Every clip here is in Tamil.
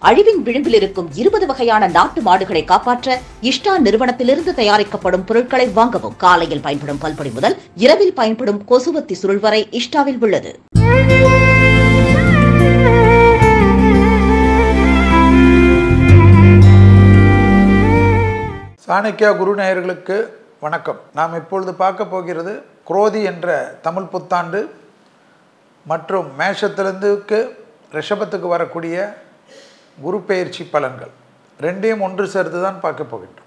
அழிவின் விளிம்பில் இருக்கும் இருபது வகையான நாட்டு மாடுகளை காப்பாற்ற இஷ்டா நிறுவனத்திலிருந்து தயாரிக்கப்படும் பொருட்களை வாங்கவும் காலையில் பயன்படும் பல்பொடி முதல் இரவில் பயன்படும் கொசுவத்தி சுருள் வரை இஷ்டாவில் உள்ளது சாணக்கியா குரு நேயர்களுக்கு வணக்கம் நாம் இப்பொழுது பார்க்க போகிறது குரோதி என்ற தமிழ் புத்தாண்டு மற்றும் மேஷத்திலிருந்துக்கு ரிஷபத்துக்கு வரக்கூடிய குரு பெயர்ச்சி பலன்கள் ரெண்டையும் ஒன்று சேர்த்து தான் பார்க்க போகின்றோம்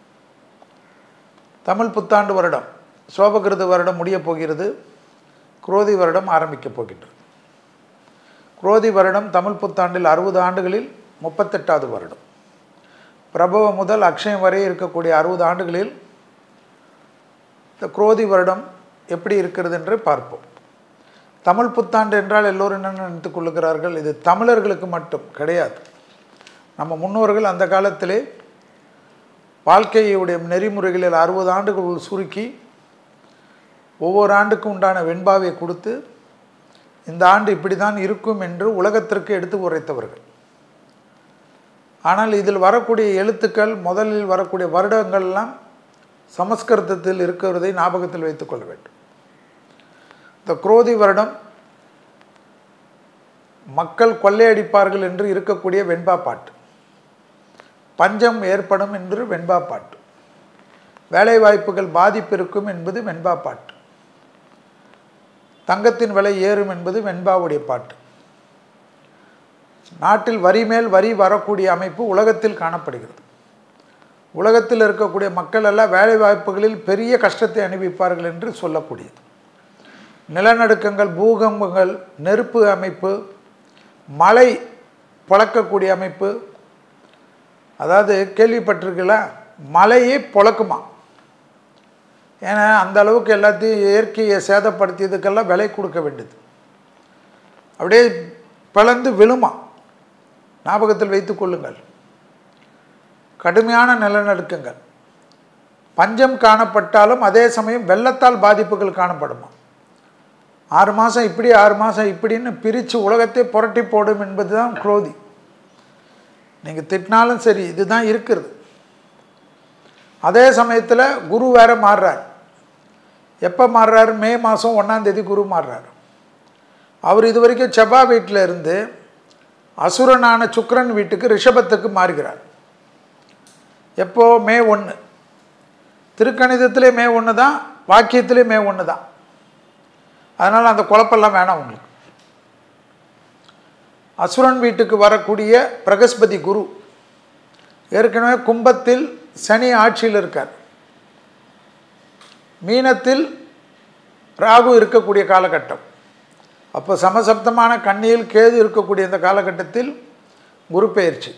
தமிழ் புத்தாண்டு வருடம் சோபகிருத வருடம் முடியப் போகிறது குரோதி வருடம் ஆரம்பிக்கப் போகின்றது குரோதி வருடம் தமிழ் புத்தாண்டில் அறுபது ஆண்டுகளில் முப்பத்தெட்டாவது வருடம் பிரபவம் முதல் அக்ஷயம் வரை இருக்கக்கூடிய அறுபது ஆண்டுகளில் இந்த குரோதி வருடம் எப்படி இருக்கிறது என்று பார்ப்போம் தமிழ் புத்தாண்டு என்றால் எல்லோரும் என்ன நினைத்துக் கொள்ளுகிறார்கள் இது தமிழர்களுக்கு மட்டும் கிடையாது நம்ம முன்னோர்கள் அந்த காலத்திலே வாழ்க்கையுடைய நெறிமுறைகளில் அறுபது ஆண்டுகள் சுருக்கி ஒவ்வொரு ஆண்டுக்கும் உண்டான வெண்பாவை கொடுத்து இந்த ஆண்டு இப்படி தான் இருக்கும் என்று உலகத்திற்கு எடுத்து உரைத்தவர்கள் ஆனால் இதில் வரக்கூடிய எழுத்துக்கள் முதலில் வரக்கூடிய வருடங்கள்லாம் சமஸ்கிருதத்தில் இருக்கிறதை ஞாபகத்தில் வைத்துக்கொள்ள வேண்டும் இந்த குரோதி வருடம் மக்கள் கொள்ளையடிப்பார்கள் என்று இருக்கக்கூடிய வெண்பா பாட்டு பஞ்சம் ஏற்படும் என்று வெண்பா பாட்டு வேலைவாய்ப்புகள் பாதிப்பு இருக்கும் என்பது வெண்பா பாட்டு தங்கத்தின் விலை ஏறும் என்பது வெண்பாவுடைய பாட்டு நாட்டில் வரி மேல் வரி வரக்கூடிய அமைப்பு உலகத்தில் காணப்படுகிறது உலகத்தில் இருக்கக்கூடிய மக்கள் எல்லாம் வேலை வாய்ப்புகளில் பெரிய கஷ்டத்தை அனுபவிப்பார்கள் என்று சொல்லக்கூடியது நிலநடுக்கங்கள் பூகம்பங்கள் நெருப்பு அமைப்பு மழை பொழக்கக்கூடிய அமைப்பு அதாவது கேள்விப்பட்டிருக்கல மழையே பொழக்குமா ஏன்னா அந்த அளவுக்கு எல்லாத்தையும் இயற்கையை சேதப்படுத்தியதுக்கெல்லாம் விலை கொடுக்க வேண்டியது அப்படியே பிளந்து விழுமா ஞாபகத்தில் வைத்துக் கொள்ளுங்கள் கடுமையான நிலநடுக்கங்கள் பஞ்சம் காணப்பட்டாலும் அதே சமயம் வெள்ளத்தால் பாதிப்புகள் காணப்படுமா ஆறு மாதம் இப்படி ஆறு மாதம் இப்படின்னு பிரித்து உலகத்தை புரட்டி போடும் என்பது தான் குரோதி நீங்கள் திட்டினாலும் சரி இதுதான் இருக்கிறது அதே சமயத்தில் குரு வேற மாறுறார் எப்போ மாறுறாரு மே மாதம் ஒன்றாந்தேதி குரு மாறுறார் அவர் இது வரைக்கும் செவ்வாய் வீட்டில் இருந்து அசுரனான சுக்கரன் வீட்டுக்கு ரிஷபத்துக்கு மாறுகிறார் எப்போ மே ஒன்று திருக்கணிதத்திலே மே ஒன்று தான் வாக்கியத்திலே மே ஒன்று தான் அதனால் அந்த குழப்பெல்லாம் வேணாம் உங்களுக்கு அசுரன் வீட்டுக்கு வரக்கூடிய பிரகஸ்பதி குரு ஏற்கனவே கும்பத்தில் சனி ஆட்சியில் இருக்கார் மீனத்தில் ராகு இருக்கக்கூடிய காலகட்டம் அப்போ சமசப்தமான கண்ணியில் கேது இருக்கக்கூடிய இந்த காலகட்டத்தில் குரு பெயர்ச்சி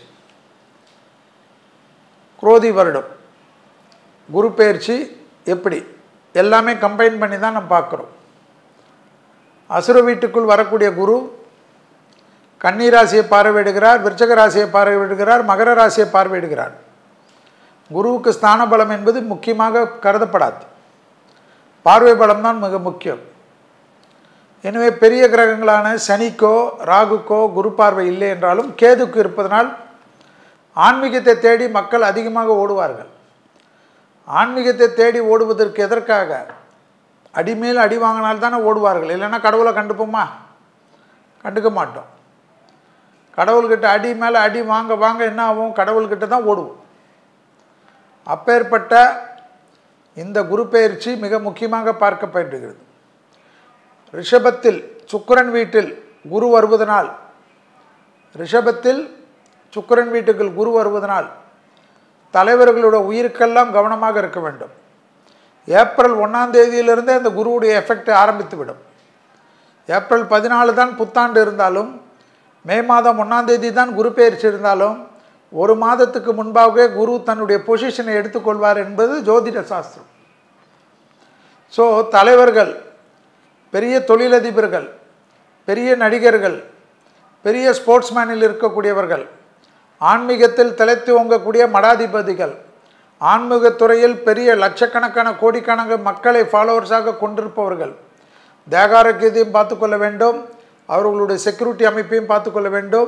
குரோதி வருடம் குரு பெயர்ச்சி எப்படி எல்லாமே கம்பைன் பண்ணி தான் நம்ம பார்க்குறோம் அசுர வீட்டுக்குள் வரக்கூடிய குரு கன்னி ராசியை பார்வையிடுகிறார் விருச்சக ராசியை பார்வையிடுகிறார் மகர ராசியை பார்வையிடுகிறார் குருவுக்கு ஸ்தான பலம் என்பது முக்கியமாக கருதப்படாது பார்வை பலம் தான் மிக முக்கியம் எனவே பெரிய கிரகங்களான சனிக்கோ ராகுக்கோ குரு பார்வை இல்லை என்றாலும் கேதுக்கு இருப்பதனால் ஆன்மீகத்தை தேடி மக்கள் அதிகமாக ஓடுவார்கள் ஆன்மீகத்தை தேடி ஓடுவதற்கு எதற்காக அடிமேல் அடி வாங்கினால் தானே ஓடுவார்கள் இல்லைன்னா கடவுளை கண்டுப்போமா கண்டுக்க மாட்டோம் கடவுள்கிட்ட அடி மேலே அடி வாங்க வாங்க என்ன ஆகும் கடவுள்கிட்ட தான் ஓடுவோம் அப்பேற்பட்ட இந்த குரு பெயர்ச்சி மிக முக்கியமாக பார்க்கப்படுகிறது ரிஷபத்தில் சுக்கரன் வீட்டில் குரு வருவதனால் ரிஷபத்தில் சுக்கரன் வீட்டுக்குள் குரு வருவதனால் தலைவர்களோட உயிருக்கெல்லாம் கவனமாக இருக்க வேண்டும் ஏப்ரல் ஒன்றாம் தேதியிலிருந்தே அந்த குருவுடைய எஃபெக்ட் ஆரம்பித்து விடும் ஏப்ரல் பதினாலு தான் புத்தாண்டு இருந்தாலும் மே மாதம் ஒன்றாம் தேதி தான் குரு பெயர்ச்சி இருந்தாலும் ஒரு மாதத்துக்கு முன்பாகவே குரு தன்னுடைய பொசிஷனை எடுத்துக்கொள்வார் என்பது ஜோதிட சாஸ்திரம் ஸோ தலைவர்கள் பெரிய தொழிலதிபர்கள் பெரிய நடிகர்கள் பெரிய ஸ்போர்ட்ஸ்மேனில் இருக்கக்கூடியவர்கள் ஆன்மீகத்தில் தலைத்து ஓங்கக்கூடிய மடாதிபதிகள் ஆன்மீகத்துறையில் பெரிய லட்சக்கணக்கான கோடிக்கணக்கான மக்களை ஃபாலோவர்ஸாக கொண்டிருப்பவர்கள் தேகாரோக்கியத்தையும் பார்த்துக்கொள்ள வேண்டும் அவர்களுடைய செக்யூரிட்டி அமைப்பையும் பார்த்துக்கொள்ள வேண்டும்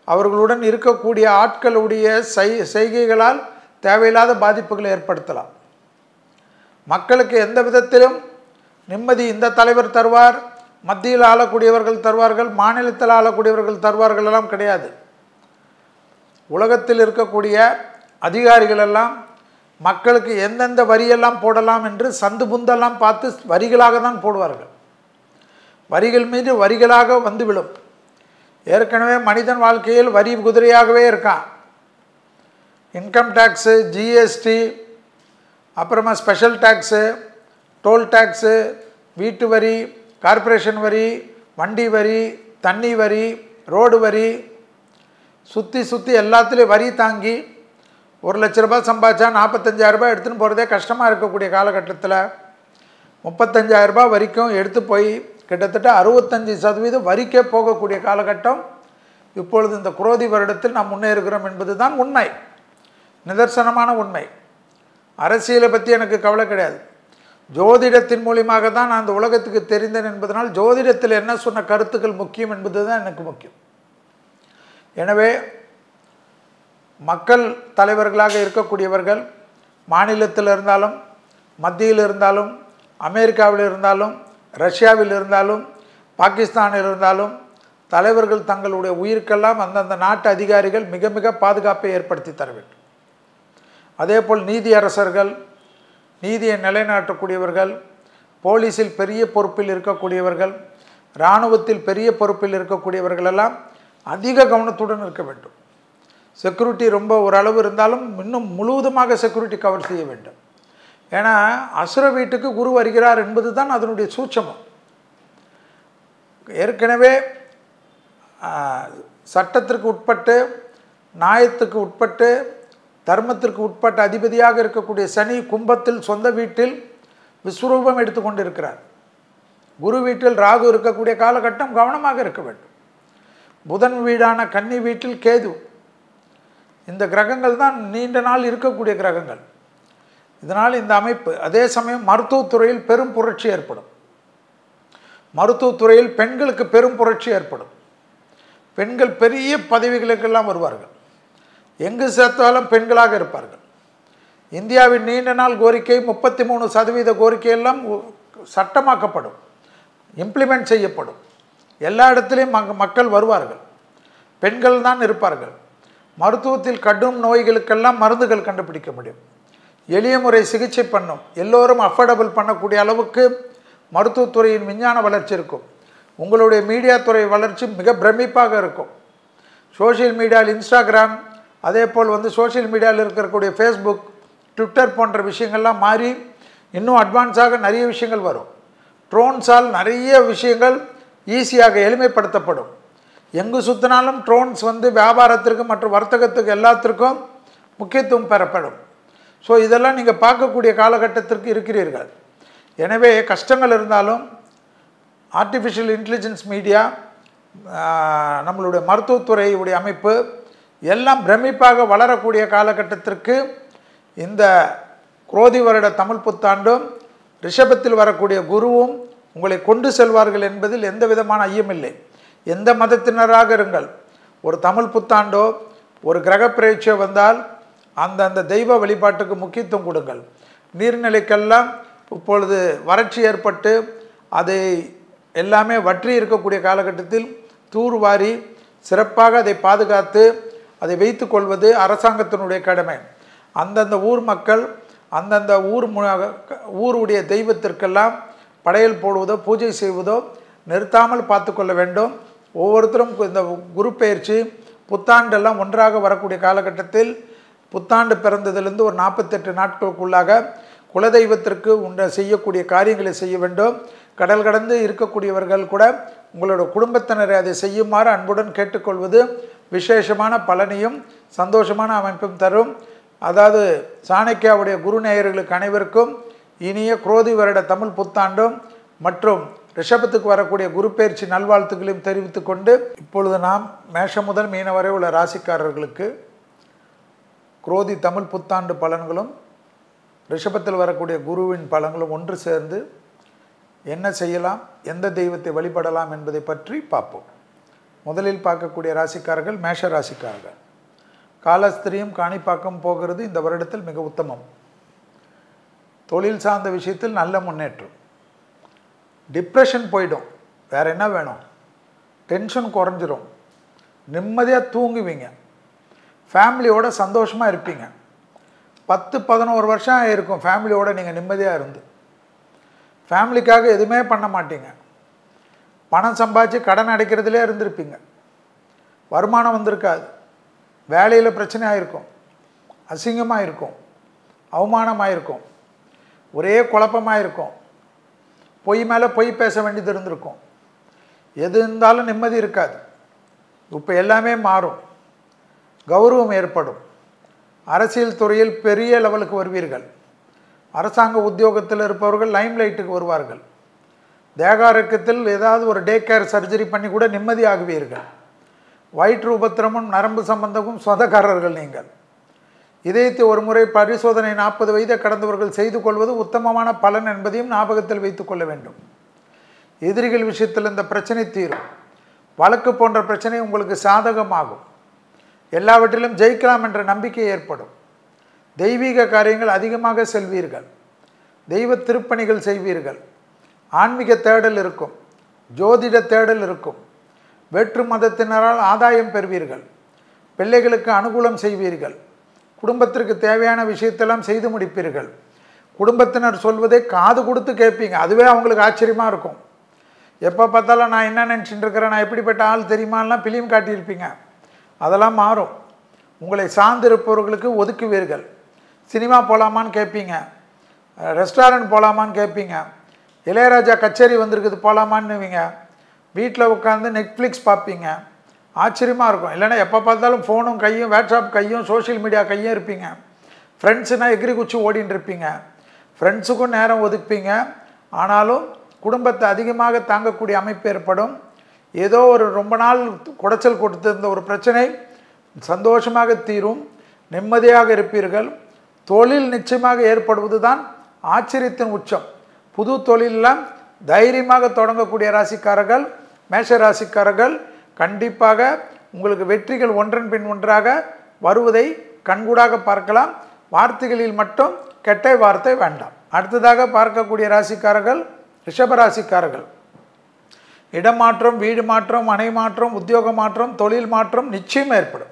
அவர்களுடன் இருக்கக்கூடிய ஆட்களுடைய செய் செய்கைகளால் தேவையில்லாத பாதிப்புகளை ஏற்படுத்தலாம் மக்களுக்கு எந்த விதத்திலும் நிம்மதி இந்த தலைவர் தருவார் மத்தியில் ஆளக்கூடியவர்கள் தருவார்கள் மாநிலத்தில் ஆளக்கூடியவர்கள் தருவார்கள் எல்லாம் கிடையாது உலகத்தில் இருக்கக்கூடிய அதிகாரிகள் எல்லாம் மக்களுக்கு எந்தெந்த வரியெல்லாம் போடலாம் என்று சந்து புந்தெல்லாம் பார்த்து வரிகளாக தான் போடுவார்கள் வரிகள் மீது வரிகளாக வந்து விழும் ஏற்கனவே மனிதன் வாழ்க்கையில் வரி குதிரையாகவே இருக்கான் இன்கம் டேக்ஸு ஜிஎஸ்டி அப்புறமா ஸ்பெஷல் டேக்ஸு டோல் டேக்ஸு வீட்டு வரி கார்ப்பரேஷன் வரி வண்டி வரி தண்ணி வரி ரோடு வரி சுற்றி சுற்றி எல்லாத்துலேயும் வரி தாங்கி ஒரு லட்ச ரூபாய் சம்பாதிச்சா நாற்பத்தஞ்சாயிரம் ரூபாய் எடுத்துன்னு போகிறதே கஷ்டமாக இருக்கக்கூடிய காலகட்டத்தில் முப்பத்தஞ்சாயிரம் ரூபாய் வரைக்கும் எடுத்து போய் கிட்டத்தட்ட அறுபத்தஞ்சி சதவீதம் வரிக்கே போகக்கூடிய காலகட்டம் இப்பொழுது இந்த குரோதி வருடத்தில் நாம் முன்னேறுகிறோம் என்பது தான் உண்மை நிதர்சனமான உண்மை அரசியலை பற்றி எனக்கு கவலை கிடையாது ஜோதிடத்தின் மூலியமாக தான் நான் இந்த உலகத்துக்கு தெரிந்தேன் என்பதனால் ஜோதிடத்தில் என்ன சொன்ன கருத்துக்கள் முக்கியம் என்பது தான் எனக்கு முக்கியம் எனவே மக்கள் தலைவர்களாக இருக்கக்கூடியவர்கள் மாநிலத்தில் இருந்தாலும் மத்தியில் இருந்தாலும் அமெரிக்காவில் இருந்தாலும் ரஷ்யாவில் இருந்தாலும் பாகிஸ்தானில் இருந்தாலும் தலைவர்கள் தங்களுடைய உயிருக்கெல்லாம் அந்தந்த நாட்டு அதிகாரிகள் மிக மிக பாதுகாப்பை ஏற்படுத்தி தர வேண்டும் அதேபோல் நீதி அரசர்கள் நீதியை நிலைநாட்டக்கூடியவர்கள் போலீஸில் பெரிய பொறுப்பில் இருக்கக்கூடியவர்கள் இராணுவத்தில் பெரிய பொறுப்பில் இருக்கக்கூடியவர்கள் எல்லாம் அதிக கவனத்துடன் இருக்க வேண்டும் செக்யூரிட்டி ரொம்ப ஓரளவு இருந்தாலும் இன்னும் முழுவதுமாக செக்யூரிட்டி கவர் செய்ய வேண்டும் ஏன்னா அசுர வீட்டுக்கு குரு வருகிறார் என்பது தான் அதனுடைய சூட்சமம் ஏற்கனவே சட்டத்திற்கு உட்பட்டு நியாயத்துக்கு உட்பட்டு தர்மத்திற்கு உட்பட்ட அதிபதியாக இருக்கக்கூடிய சனி கும்பத்தில் சொந்த வீட்டில் விஸ்வரூபம் எடுத்துக்கொண்டு இருக்கிறார் குரு வீட்டில் ராகு இருக்கக்கூடிய காலகட்டம் கவனமாக இருக்க வேண்டும் புதன் வீடான கன்னி வீட்டில் கேது இந்த கிரகங்கள் தான் நீண்ட நாள் இருக்கக்கூடிய கிரகங்கள் இதனால் இந்த அமைப்பு அதே சமயம் மருத்துவத்துறையில் பெரும் புரட்சி ஏற்படும் மருத்துவத்துறையில் பெண்களுக்கு பெரும் புரட்சி ஏற்படும் பெண்கள் பெரிய பதவிகளுக்கெல்லாம் வருவார்கள் எங்கு சேர்த்தாலும் பெண்களாக இருப்பார்கள் இந்தியாவின் நீண்ட நாள் கோரிக்கை முப்பத்தி மூணு சதவீத கோரிக்கையெல்லாம் சட்டமாக்கப்படும் இம்ப்ளிமெண்ட் செய்யப்படும் எல்லா இடத்துலையும் மக்கள் வருவார்கள் பெண்கள் தான் இருப்பார்கள் மருத்துவத்தில் கடும் நோய்களுக்கெல்லாம் மருந்துகள் கண்டுபிடிக்க முடியும் எளிய முறை சிகிச்சை பண்ணும் எல்லோரும் அஃபோர்டபுள் பண்ணக்கூடிய அளவுக்கு மருத்துவத்துறையின் விஞ்ஞான வளர்ச்சி இருக்கும் உங்களுடைய மீடியா துறை வளர்ச்சி மிக பிரமிப்பாக இருக்கும் சோஷியல் மீடியாவில் இன்ஸ்டாகிராம் அதே போல் வந்து சோஷியல் மீடியாவில் இருக்கக்கூடிய ஃபேஸ்புக் ட்விட்டர் போன்ற விஷயங்கள்லாம் மாறி இன்னும் அட்வான்ஸாக நிறைய விஷயங்கள் வரும் ட்ரோன்ஸால் நிறைய விஷயங்கள் ஈஸியாக எளிமைப்படுத்தப்படும் எங்கு சுற்றினாலும் ட்ரோன்ஸ் வந்து வியாபாரத்திற்கு மற்றும் வர்த்தகத்துக்கு எல்லாத்திற்கும் முக்கியத்துவம் பெறப்படும் ஸோ இதெல்லாம் நீங்கள் பார்க்கக்கூடிய காலகட்டத்திற்கு இருக்கிறீர்கள் எனவே கஷ்டங்கள் இருந்தாலும் ஆர்டிஃபிஷியல் இன்டெலிஜென்ஸ் மீடியா நம்மளுடைய மருத்துவத்துறையுடைய அமைப்பு எல்லாம் பிரமிப்பாக வளரக்கூடிய காலகட்டத்திற்கு இந்த குரோதி வருட தமிழ் புத்தாண்டும் ரிஷபத்தில் வரக்கூடிய குருவும் உங்களை கொண்டு செல்வார்கள் என்பதில் எந்த விதமான ஐயமில்லை எந்த மதத்தினராக இருங்கள் ஒரு தமிழ் புத்தாண்டோ ஒரு கிரக பிரேட்சை வந்தால் அந்தந்த தெய்வ வழிபாட்டுக்கு முக்கியத்துவம் கொடுங்கள் நீர்நிலைக்கெல்லாம் இப்பொழுது வறட்சி ஏற்பட்டு அதை எல்லாமே வற்றி இருக்கக்கூடிய காலகட்டத்தில் தூர்வாரி சிறப்பாக அதை பாதுகாத்து அதை வைத்து கொள்வது அரசாங்கத்தினுடைய கடமை அந்தந்த ஊர் மக்கள் அந்தந்த ஊர் ஊருடைய தெய்வத்திற்கெல்லாம் படையல் போடுவதோ பூஜை செய்வதோ நிறுத்தாமல் பார்த்து கொள்ள வேண்டும் ஒவ்வொருத்தரும் இந்த குரு பயிற்சி புத்தாண்டெல்லாம் ஒன்றாக வரக்கூடிய காலகட்டத்தில் புத்தாண்டு பிறந்ததிலிருந்து ஒரு நாற்பத்தெட்டு நாட்களுக்குள்ளாக குலதெய்வத்திற்கு உண்ட செய்யக்கூடிய காரியங்களை செய்ய வேண்டும் கடல் கடந்து இருக்கக்கூடியவர்கள் கூட உங்களோட குடும்பத்தினரை அதை செய்யுமாறு அன்புடன் கேட்டுக்கொள்வது விசேஷமான பலனையும் சந்தோஷமான அமைப்பும் தரும் அதாவது சாணக்கியாவுடைய குரு நேயர்களுக்கு அனைவருக்கும் இனிய குரோதி வருட தமிழ் புத்தாண்டும் மற்றும் ரிஷபத்துக்கு வரக்கூடிய குரு பயிற்சி நல்வாழ்த்துக்களையும் தெரிவித்து கொண்டு இப்பொழுது நாம் மேஷம் முதல் மீன வரை உள்ள ராசிக்காரர்களுக்கு குரோதி தமிழ் புத்தாண்டு பலன்களும் ரிஷபத்தில் வரக்கூடிய குருவின் பலன்களும் ஒன்று சேர்ந்து என்ன செய்யலாம் எந்த தெய்வத்தை வழிபடலாம் என்பதை பற்றி பார்ப்போம் முதலில் பார்க்கக்கூடிய ராசிக்காரர்கள் மேஷ ராசிக்காரர்கள் காலஸ்திரியும் காணிப்பாக்கம் போகிறது இந்த வருடத்தில் மிக உத்தமம் தொழில் சார்ந்த விஷயத்தில் நல்ல முன்னேற்றம் டிப்ரெஷன் போயிடும் வேற என்ன வேணும் டென்ஷன் குறைஞ்சிரும் நிம்மதியாக தூங்குவீங்க ஃபேமிலியோட சந்தோஷமாக இருப்பீங்க பத்து பதினோரு வருஷம் ஆயிருக்கும் ஃபேமிலியோட நீங்கள் நிம்மதியாக இருந்து ஃபேமிலிக்காக எதுவுமே பண்ண மாட்டீங்க பணம் சம்பாதிச்சு கடன் அடைக்கிறதுலே இருந்திருப்பீங்க வருமானம் வந்திருக்காது வேலையில் பிரச்சனை ஆயிருக்கும் அசிங்கமாக இருக்கும் அவமானமாக இருக்கும் ஒரே குழப்பமாக இருக்கும் பொய் மேலே பொய் பேச வேண்டியது இருந்திருக்கும் எது இருந்தாலும் நிம்மதி இருக்காது இப்போ எல்லாமே மாறும் கௌரவம் ஏற்படும் அரசியல் துறையில் பெரிய லெவலுக்கு வருவீர்கள் அரசாங்க உத்தியோகத்தில் இருப்பவர்கள் லைம் லைட்டுக்கு வருவார்கள் தேகாரக்கத்தில் ஏதாவது ஒரு டே கேர் சர்ஜரி பண்ணி கூட நிம்மதி ஆகுவீர்கள் வயிற்று உபத்திரமும் நரம்பு சம்பந்தமும் சொந்தக்காரர்கள் நீங்கள் இதயத்தை ஒரு முறை பரிசோதனை நாற்பது வயதை கடந்தவர்கள் செய்து கொள்வது உத்தமமான பலன் என்பதையும் ஞாபகத்தில் வைத்துக் கொள்ள வேண்டும் எதிரிகள் விஷயத்தில் இந்த பிரச்சனை தீரும் வழக்கு போன்ற பிரச்சனை உங்களுக்கு சாதகமாகும் எல்லாவற்றிலும் ஜெயிக்கலாம் என்ற நம்பிக்கை ஏற்படும் தெய்வீக காரியங்கள் அதிகமாக செல்வீர்கள் தெய்வ திருப்பணிகள் செய்வீர்கள் ஆன்மீக தேடல் இருக்கும் ஜோதிட தேடல் இருக்கும் வேற்று மதத்தினரால் ஆதாயம் பெறுவீர்கள் பிள்ளைகளுக்கு அனுகூலம் செய்வீர்கள் குடும்பத்திற்கு தேவையான விஷயத்தெல்லாம் செய்து முடிப்பீர்கள் குடும்பத்தினர் சொல்வதை காது கொடுத்து கேட்பீங்க அதுவே அவங்களுக்கு ஆச்சரியமாக இருக்கும் எப்போ பார்த்தாலும் நான் என்ன நினச்சிட்டு இருக்கிறேன் நான் எப்படிப்பட்ட ஆள் தெரியுமாலாம் பிலிம் காட்டியிருப்பீங்க அதெல்லாம் மாறும் உங்களை சார்ந்திருப்பவர்களுக்கு ஒதுக்குவீர்கள் சினிமா போகலாமான்னு கேட்பீங்க ரெஸ்டாரண்ட் போகலாமான்னு கேட்பீங்க இளையராஜா கச்சேரி வந்திருக்குது போகலாமான்னுவீங்க வீட்டில் உட்காந்து நெட்ஃப்ளிக்ஸ் பார்ப்பீங்க ஆச்சரியமாக இருக்கும் இல்லைன்னா எப்போ பார்த்தாலும் ஃபோனும் கையும் வாட்ஸ்அப் கையும் சோஷியல் மீடியா கையும் இருப்பீங்க ஃப்ரெண்ட்ஸுனா எகிரி குச்சி ஓடின்னு இருப்பீங்க ஃப்ரெண்ட்ஸுக்கும் நேரம் ஒதுப்பீங்க ஆனாலும் குடும்பத்தை அதிகமாக தாங்கக்கூடிய அமைப்பு ஏற்படும் ஏதோ ஒரு ரொம்ப நாள் குடைச்சல் கொடுத்திருந்த ஒரு பிரச்சனை சந்தோஷமாக தீரும் நிம்மதியாக இருப்பீர்கள் தொழில் நிச்சயமாக ஏற்படுவது தான் ஆச்சரியத்தின் உச்சம் புது தொழிலெலாம் தைரியமாக தொடங்கக்கூடிய ராசிக்காரர்கள் மேஷ ராசிக்காரர்கள் கண்டிப்பாக உங்களுக்கு வெற்றிகள் ஒன்றன் பின் ஒன்றாக வருவதை கண்கூடாக பார்க்கலாம் வார்த்தைகளில் மட்டும் கெட்ட வார்த்தை வேண்டாம் அடுத்ததாக பார்க்கக்கூடிய ராசிக்காரர்கள் ரிஷப ராசிக்காரர்கள் இடமாற்றம் வீடு மாற்றம் மனை மாற்றம் உத்தியோக மாற்றம் தொழில் மாற்றம் நிச்சயம் ஏற்படும்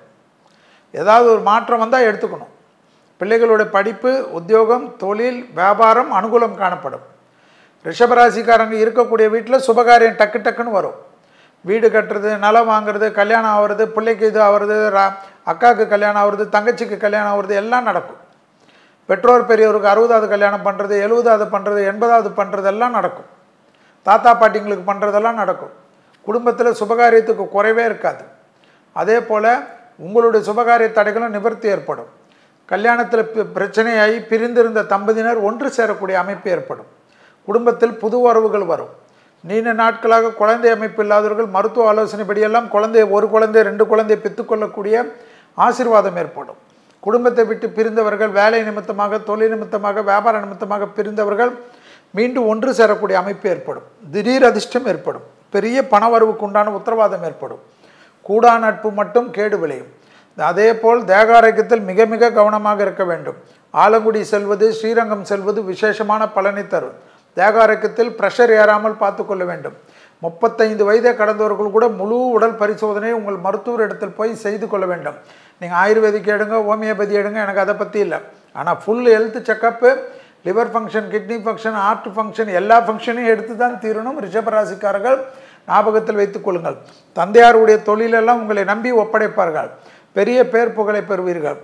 ஏதாவது ஒரு மாற்றம் வந்தால் எடுத்துக்கணும் பிள்ளைகளுடைய படிப்பு உத்தியோகம் தொழில் வியாபாரம் அனுகூலம் காணப்படும் ரிஷபராசிக்காரங்க இருக்கக்கூடிய வீட்டில் சுபகாரியம் டக்கு டக்குன்னு வரும் வீடு கட்டுறது நிலம் வாங்குறது கல்யாணம் ஆகிறது பிள்ளைக்கு இது ஆகிறது ரா அக்காவுக்கு கல்யாணம் ஆகிறது தங்கச்சிக்கு கல்யாணம் ஆகிறது எல்லாம் நடக்கும் பெற்றோர் பெரியவருக்கு அறுபதாவது கல்யாணம் பண்ணுறது எழுபதாவது பண்ணுறது எண்பதாவது பண்ணுறது எல்லாம் நடக்கும் தாத்தா பாட்டிங்களுக்கு பண்ணுறதெல்லாம் நடக்கும் குடும்பத்தில் சுபகாரியத்துக்கு குறைவே இருக்காது அதே போல் உங்களுடைய சுபகாரிய தடைகளும் நிவர்த்தி ஏற்படும் கல்யாணத்தில் பிரச்சனையாகி பிரிந்திருந்த தம்பதியினர் ஒன்று சேரக்கூடிய அமைப்பு ஏற்படும் குடும்பத்தில் புது உறவுகள் வரும் நீண்ட நாட்களாக குழந்தை அமைப்பு இல்லாதவர்கள் மருத்துவ ஆலோசனைப்படியெல்லாம் குழந்தைய ஒரு குழந்தை ரெண்டு குழந்தையை பெற்றுக்கொள்ளக்கூடிய ஆசீர்வாதம் ஏற்படும் குடும்பத்தை விட்டு பிரிந்தவர்கள் வேலை நிமித்தமாக தொழில் நிமித்தமாக வியாபார நிமித்தமாக பிரிந்தவர்கள் மீண்டும் ஒன்று சேரக்கூடிய அமைப்பு ஏற்படும் திடீர் அதிர்ஷ்டம் ஏற்படும் பெரிய பணவரவுக்கு உண்டான உத்தரவாதம் ஏற்படும் கூடா நட்பு மட்டும் கேடு விளையும் அதே போல் தேகாரோக்கியத்தில் மிக மிக கவனமாக இருக்க வேண்டும் ஆலங்குடி செல்வது ஸ்ரீரங்கம் செல்வது விசேஷமான பலனை தரும் தேகாரோக்கியத்தில் ப்ரெஷர் ஏறாமல் பார்த்து கொள்ள வேண்டும் முப்பத்தைந்து வயதை கடந்தவர்கள் கூட முழு உடல் பரிசோதனை உங்கள் மருத்துவர் இடத்தில் போய் செய்து கொள்ள வேண்டும் நீங்கள் ஆயுர்வேதிக் எடுங்க ஹோமியோபதி எடுங்க எனக்கு அதை பற்றி இல்லை ஆனால் full health checkup liver function kidney function heart function எல்லா ஃபங்க்ஷனையும் எடுத்து தான் தீரணும் ரிஷபராசிக்காரர்கள் ஞாபகத்தில் வைத்துக் கொள்ளுங்கள் தந்தையாருடைய தொழிலெல்லாம் உங்களை நம்பி ஒப்படைப்பார்கள் பெரிய பேர் புகழை பெறுவீர்கள்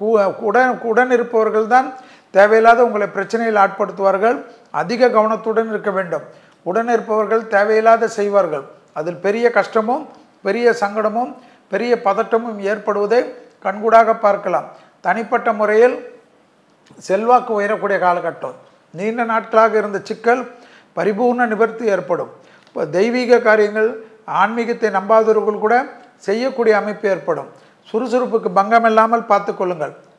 உடன் உடன் இருப்பவர்கள் தான் தேவையில்லாத உங்களை பிரச்சனையில் ஆட்படுத்துவார்கள் அதிக கவனத்துடன் இருக்க வேண்டும் உடன் இருப்பவர்கள் தேவையில்லாத செய்வார்கள் அதில் பெரிய கஷ்டமும் பெரிய சங்கடமும் பெரிய பதட்டமும் ஏற்படுவதை கண்கூடாக பார்க்கலாம் தனிப்பட்ட முறையில் செல்வாக்கு உயரக்கூடிய காலகட்டம் நீண்ட நாட்களாக இருந்த சிக்கல் பரிபூர்ண நிவர்த்தி ஏற்படும் இப்போ தெய்வீக காரியங்கள் ஆன்மீகத்தை நம்பாதவர்கள் கூட செய்யக்கூடிய அமைப்பு ஏற்படும் சுறுசுறுப்புக்கு பங்கம் இல்லாமல் பார்த்து கொள்ளுங்கள்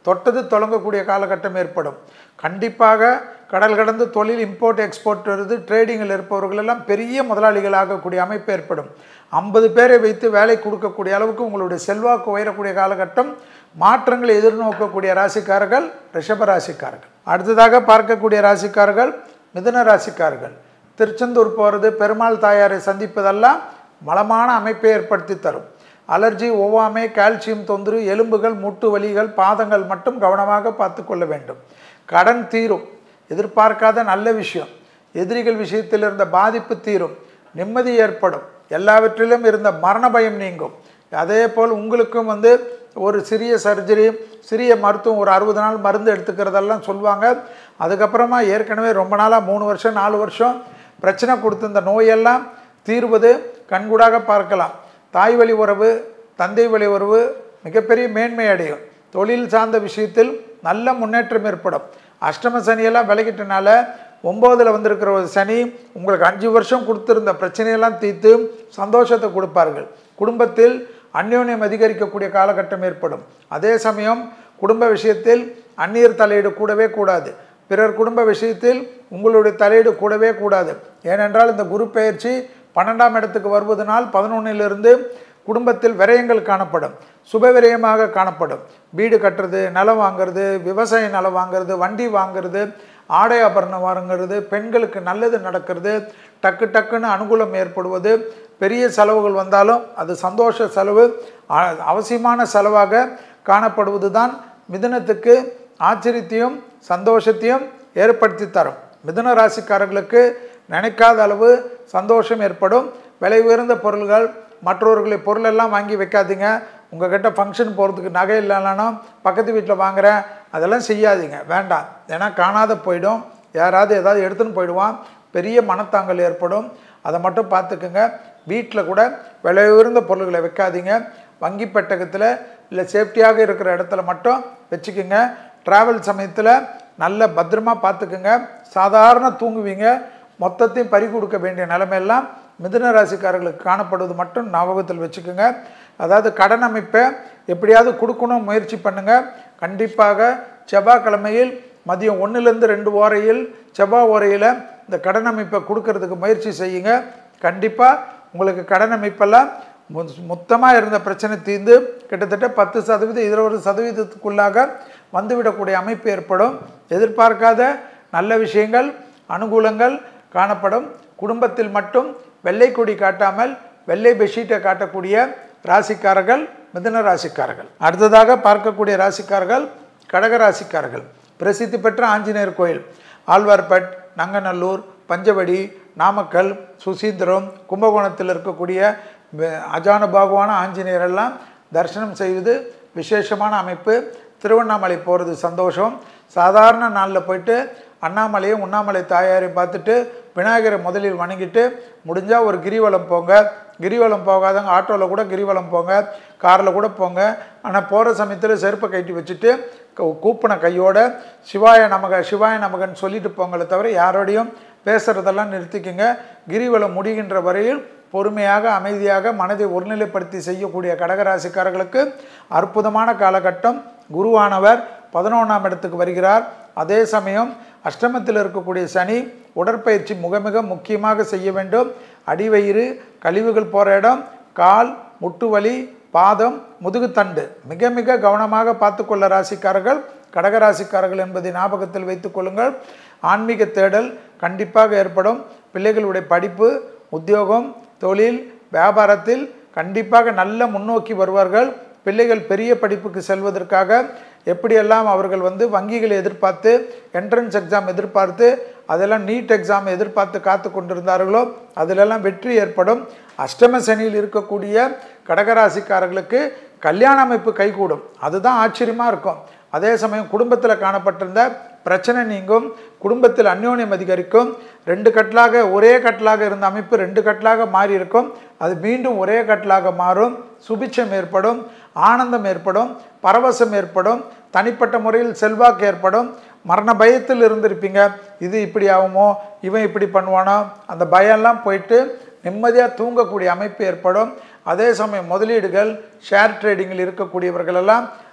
தொட்டது தொடங்கக்கூடிய காலகட்டம் ஏற்படும் கண்டிப்பாக கடல் கடந்து தொழில் இம்போர்ட் எக்ஸ்போர்ட் வருது ட்ரேடிங்கில் இருப்பவர்கள் எல்லாம் பெரிய முதலாளிகளாகக்கூடிய அமைப்பு ஏற்படும் ஐம்பது பேரை வைத்து வேலை கொடுக்கக்கூடிய அளவுக்கு உங்களுடைய செல்வாக்கு உயரக்கூடிய காலகட்டம் மாற்றங்களை எதிர்நோக்கக்கூடிய ராசிக்காரர்கள் ரிஷப ராசிக்காரர்கள் அடுத்ததாக பார்க்கக்கூடிய ராசிக்காரர்கள் மிதுன ராசிக்காரர்கள் திருச்செந்தூர் போகிறது பெருமாள் தாயாரை சந்திப்பதெல்லாம் வளமான அமைப்பை ஏற்படுத்தி தரும் அலர்ஜி ஒவ்வாமை கால்சியம் தொந்தரவு எலும்புகள் மூட்டு வலிகள் பாதங்கள் மட்டும் கவனமாக பார்த்து கொள்ள வேண்டும் கடன் தீரும் எதிர்பார்க்காத நல்ல விஷயம் எதிரிகள் விஷயத்தில் இருந்த பாதிப்பு தீரும் நிம்மதி ஏற்படும் எல்லாவற்றிலும் இருந்த மரண பயம் நீங்கும் அதே போல் உங்களுக்கும் வந்து ஒரு சிறிய சர்ஜரி சிறிய மருத்துவம் ஒரு அறுபது நாள் மருந்து எடுத்துக்கிறதெல்லாம் சொல்லுவாங்க அதுக்கப்புறமா ஏற்கனவே ரொம்ப நாளாக மூணு வருஷம் நாலு வருஷம் பிரச்சனை கொடுத்த இந்த நோயெல்லாம் தீர்வது கண்கூடாக பார்க்கலாம் தாய் வழி உறவு தந்தை வழி உறவு மிகப்பெரிய மேன்மை அடையும் தொழில் சார்ந்த விஷயத்தில் நல்ல முன்னேற்றம் ஏற்படும் அஷ்டம சனியெல்லாம் விலகிட்டனால ஒம்போதில் வந்திருக்கிற ஒரு சனி உங்களுக்கு அஞ்சு வருஷம் கொடுத்துருந்த பிரச்சனையெல்லாம் தீர்த்து சந்தோஷத்தை கொடுப்பார்கள் குடும்பத்தில் அந்யோன்யம் அதிகரிக்கக்கூடிய காலகட்டம் ஏற்படும் அதே சமயம் குடும்ப விஷயத்தில் அந்நியர் தலையீடு கூடவே கூடாது பிறர் குடும்ப விஷயத்தில் உங்களுடைய தலையீடு கூடவே கூடாது ஏனென்றால் இந்த குரு பெயர்ச்சி பன்னெண்டாம் இடத்துக்கு வருவதனால் பதினொன்னிலிருந்து குடும்பத்தில் விரயங்கள் காணப்படும் சுப விரயமாக காணப்படும் வீடு கட்டுறது நிலம் வாங்குறது விவசாய நிலம் வாங்குறது வண்டி வாங்குறது ஆடை ஆபரணம் வாங்குறது பெண்களுக்கு நல்லது நடக்கிறது டக்கு டக்குன்னு அனுகூலம் ஏற்படுவது பெரிய செலவுகள் வந்தாலும் அது சந்தோஷ செலவு அ- அவசியமான செலவாக காணப்படுவது தான் மிதுனத்துக்கு ஆச்சரியத்தையும் சந்தோஷத்தையும் ஏற்படுத்தி தரும் மிதுன ராசிக்காரர்களுக்கு நினைக்காத அளவு சந்தோஷம் ஏற்படும் விலை உயர்ந்த பொருள்கள் மற்றவர்களை பொருளெல்லாம் வாங்கி வைக்காதீங்க உங்ககிட்ட ஃபங்க்ஷன் போகிறதுக்கு நகை இல்லைனாலும் பக்கத்து வீட்டில் வாங்குறேன் அதெல்லாம் செய்யாதீங்க வேண்டாம் ஏன்னா காணாத போயிடும் யாராவது ஏதாவது எடுத்துன்னு போயிடுவான் பெரிய மனத்தாங்கல் ஏற்படும் அதை மட்டும் பார்த்துக்குங்க வீட்டில் கூட விலை உயர்ந்த பொருள்களை வைக்காதீங்க வங்கி பெட்டகத்தில் இல்லை சேஃப்டியாக இருக்கிற இடத்துல மட்டும் வச்சுக்கோங்க ட்ராவல் சமயத்தில் நல்ல பத்திரமா பார்த்துக்குங்க சாதாரண தூங்குவீங்க மொத்தத்தையும் பறி கொடுக்க வேண்டிய நிலைமையெல்லாம் மிதுன ராசிக்காரர்களுக்கு காணப்படுவது மட்டும் ஞாபகத்தில் வச்சுக்கோங்க அதாவது கடன் அமைப்பை எப்படியாவது கொடுக்கணும் முயற்சி பண்ணுங்க கண்டிப்பாக செவ்வாய்க்கிழமையில் மதியம் ஒன்றுலேருந்து ரெண்டு ஓரையில் செவ்வாய் ஓரையில் இந்த கடன் அமைப்பை கொடுக்கறதுக்கு முயற்சி செய்யுங்க கண்டிப்பாக உங்களுக்கு கடன் அமைப்பெல்லாம் மொத்தமாக இருந்த பிரச்சனை தீர்ந்து கிட்டத்தட்ட பத்து சதவீதம் இருபது சதவீதத்துக்குள்ளாக வந்துவிடக்கூடிய அமைப்பு ஏற்படும் எதிர்பார்க்காத நல்ல விஷயங்கள் அனுகூலங்கள் காணப்படும் குடும்பத்தில் மட்டும் வெள்ளை கொடி காட்டாமல் வெள்ளை பெட்ஷீட்டை காட்டக்கூடிய ராசிக்காரர்கள் மிதுன ராசிக்காரர்கள் அடுத்ததாக பார்க்கக்கூடிய ராசிக்காரர்கள் கடக ராசிக்காரர்கள் பிரசித்தி பெற்ற ஆஞ்சநேயர் கோயில் ஆழ்வார்பட் நங்கநல்லூர் பஞ்சவடி நாமக்கல் சுசீந்திரம் கும்பகோணத்தில் இருக்கக்கூடிய வ- அஜானுபாகுவான ஆஞ்சநேயர் எல்லாம் தரிசனம் செய்வது விசேஷமான அமைப்பு திருவண்ணாமலை போகிறது சந்தோஷம் சாதாரண நாளில் போயிட்டு அண்ணாமலையும் உண்ணாமலை தாயாரையும் பார்த்துட்டு விநாயகரை முதலில் வணங்கிட்டு முடிஞ்சால் ஒரு கிரிவலம் போங்க கிரிவலம் போகாதவங்க ஆட்டோவில் கூட கிரிவலம் போங்க காரில் கூட போங்க ஆனால் போகிற சமயத்தில் செருப்பை கட்டி வச்சுட்டு க- கூப்பின கையோட சிவாய நமக சிவாய நமகன்னு சொல்லிட்டு போங்களே தவிர யாரோடையும் பேசுகிறதெல்லாம் நிறுத்திக்கங்க கிரிவலம் முடிகின்ற வரையில் பொறுமையாக அமைதியாக மனதை ஒருநிலைப்படுத்தி செய்யக்கூடிய கடகராசிக்காரர்களுக்கு அற்புதமான காலகட்டம் குருவானவர் பதினொன்றாம் இடத்துக்கு வருகிறார் அதே சமயம் அஷ்டமத்தில் இருக்கக்கூடிய சனி உடற்பயிற்சி மிக மிக முக்கியமாக செய்ய வேண்டும் அடிவயிறு கழிவுகள் போகிற இடம் கால் முட்டு வலி பாதம் முதுகுத்தண்டு மிக மிக கவனமாக பார்த்துக்கொள்ள ராசிக்காரர்கள் கடகராசிக்காரர்கள் என்பதை ஞாபகத்தில் வைத்துக் கொள்ளுங்கள் ஆன்மீக தேடல் கண்டிப்பாக ஏற்படும் பிள்ளைகளுடைய படிப்பு உத்தியோகம் தொழில் வியாபாரத்தில் கண்டிப்பாக நல்ல முன்னோக்கி வருவார்கள் பிள்ளைகள் பெரிய படிப்புக்கு செல்வதற்காக எப்படியெல்லாம் அவர்கள் வந்து வங்கிகளை எதிர்பார்த்து என்ட்ரன்ஸ் எக்ஸாம் எதிர்பார்த்து அதெல்லாம் நீட் எக்ஸாம் எதிர்பார்த்து காத்து கொண்டிருந்தார்களோ அதிலெல்லாம் வெற்றி ஏற்படும் அஷ்டம சனியில் இருக்கக்கூடிய கடகராசிக்காரர்களுக்கு கல்யாண அமைப்பு கைகூடும் அதுதான் ஆச்சரியமாக இருக்கும் அதே சமயம் குடும்பத்தில் காணப்பட்டிருந்த பிரச்சனை நீங்கும் குடும்பத்தில் அந்யோன்யம் அதிகரிக்கும் ரெண்டு கட்டலாக ஒரே கட்டலாக இருந்த அமைப்பு ரெண்டு கட்டலாக மாறி இருக்கும் அது மீண்டும் ஒரே கட்டலாக மாறும் சுபிட்சம் ஏற்படும் ஆனந்தம் ஏற்படும் பரவசம் ஏற்படும் தனிப்பட்ட முறையில் செல்வாக்கு ஏற்படும் மரண பயத்தில் இருந்திருப்பீங்க இது இப்படி ஆகுமோ இவன் இப்படி பண்ணுவானோ அந்த பயம்லாம் போயிட்டு நிம்மதியாக தூங்கக்கூடிய அமைப்பு ஏற்படும் அதே சமயம் முதலீடுகள் ஷேர் ட்ரேடிங்கில் இருக்கக்கூடியவர்கள் எல்லாம்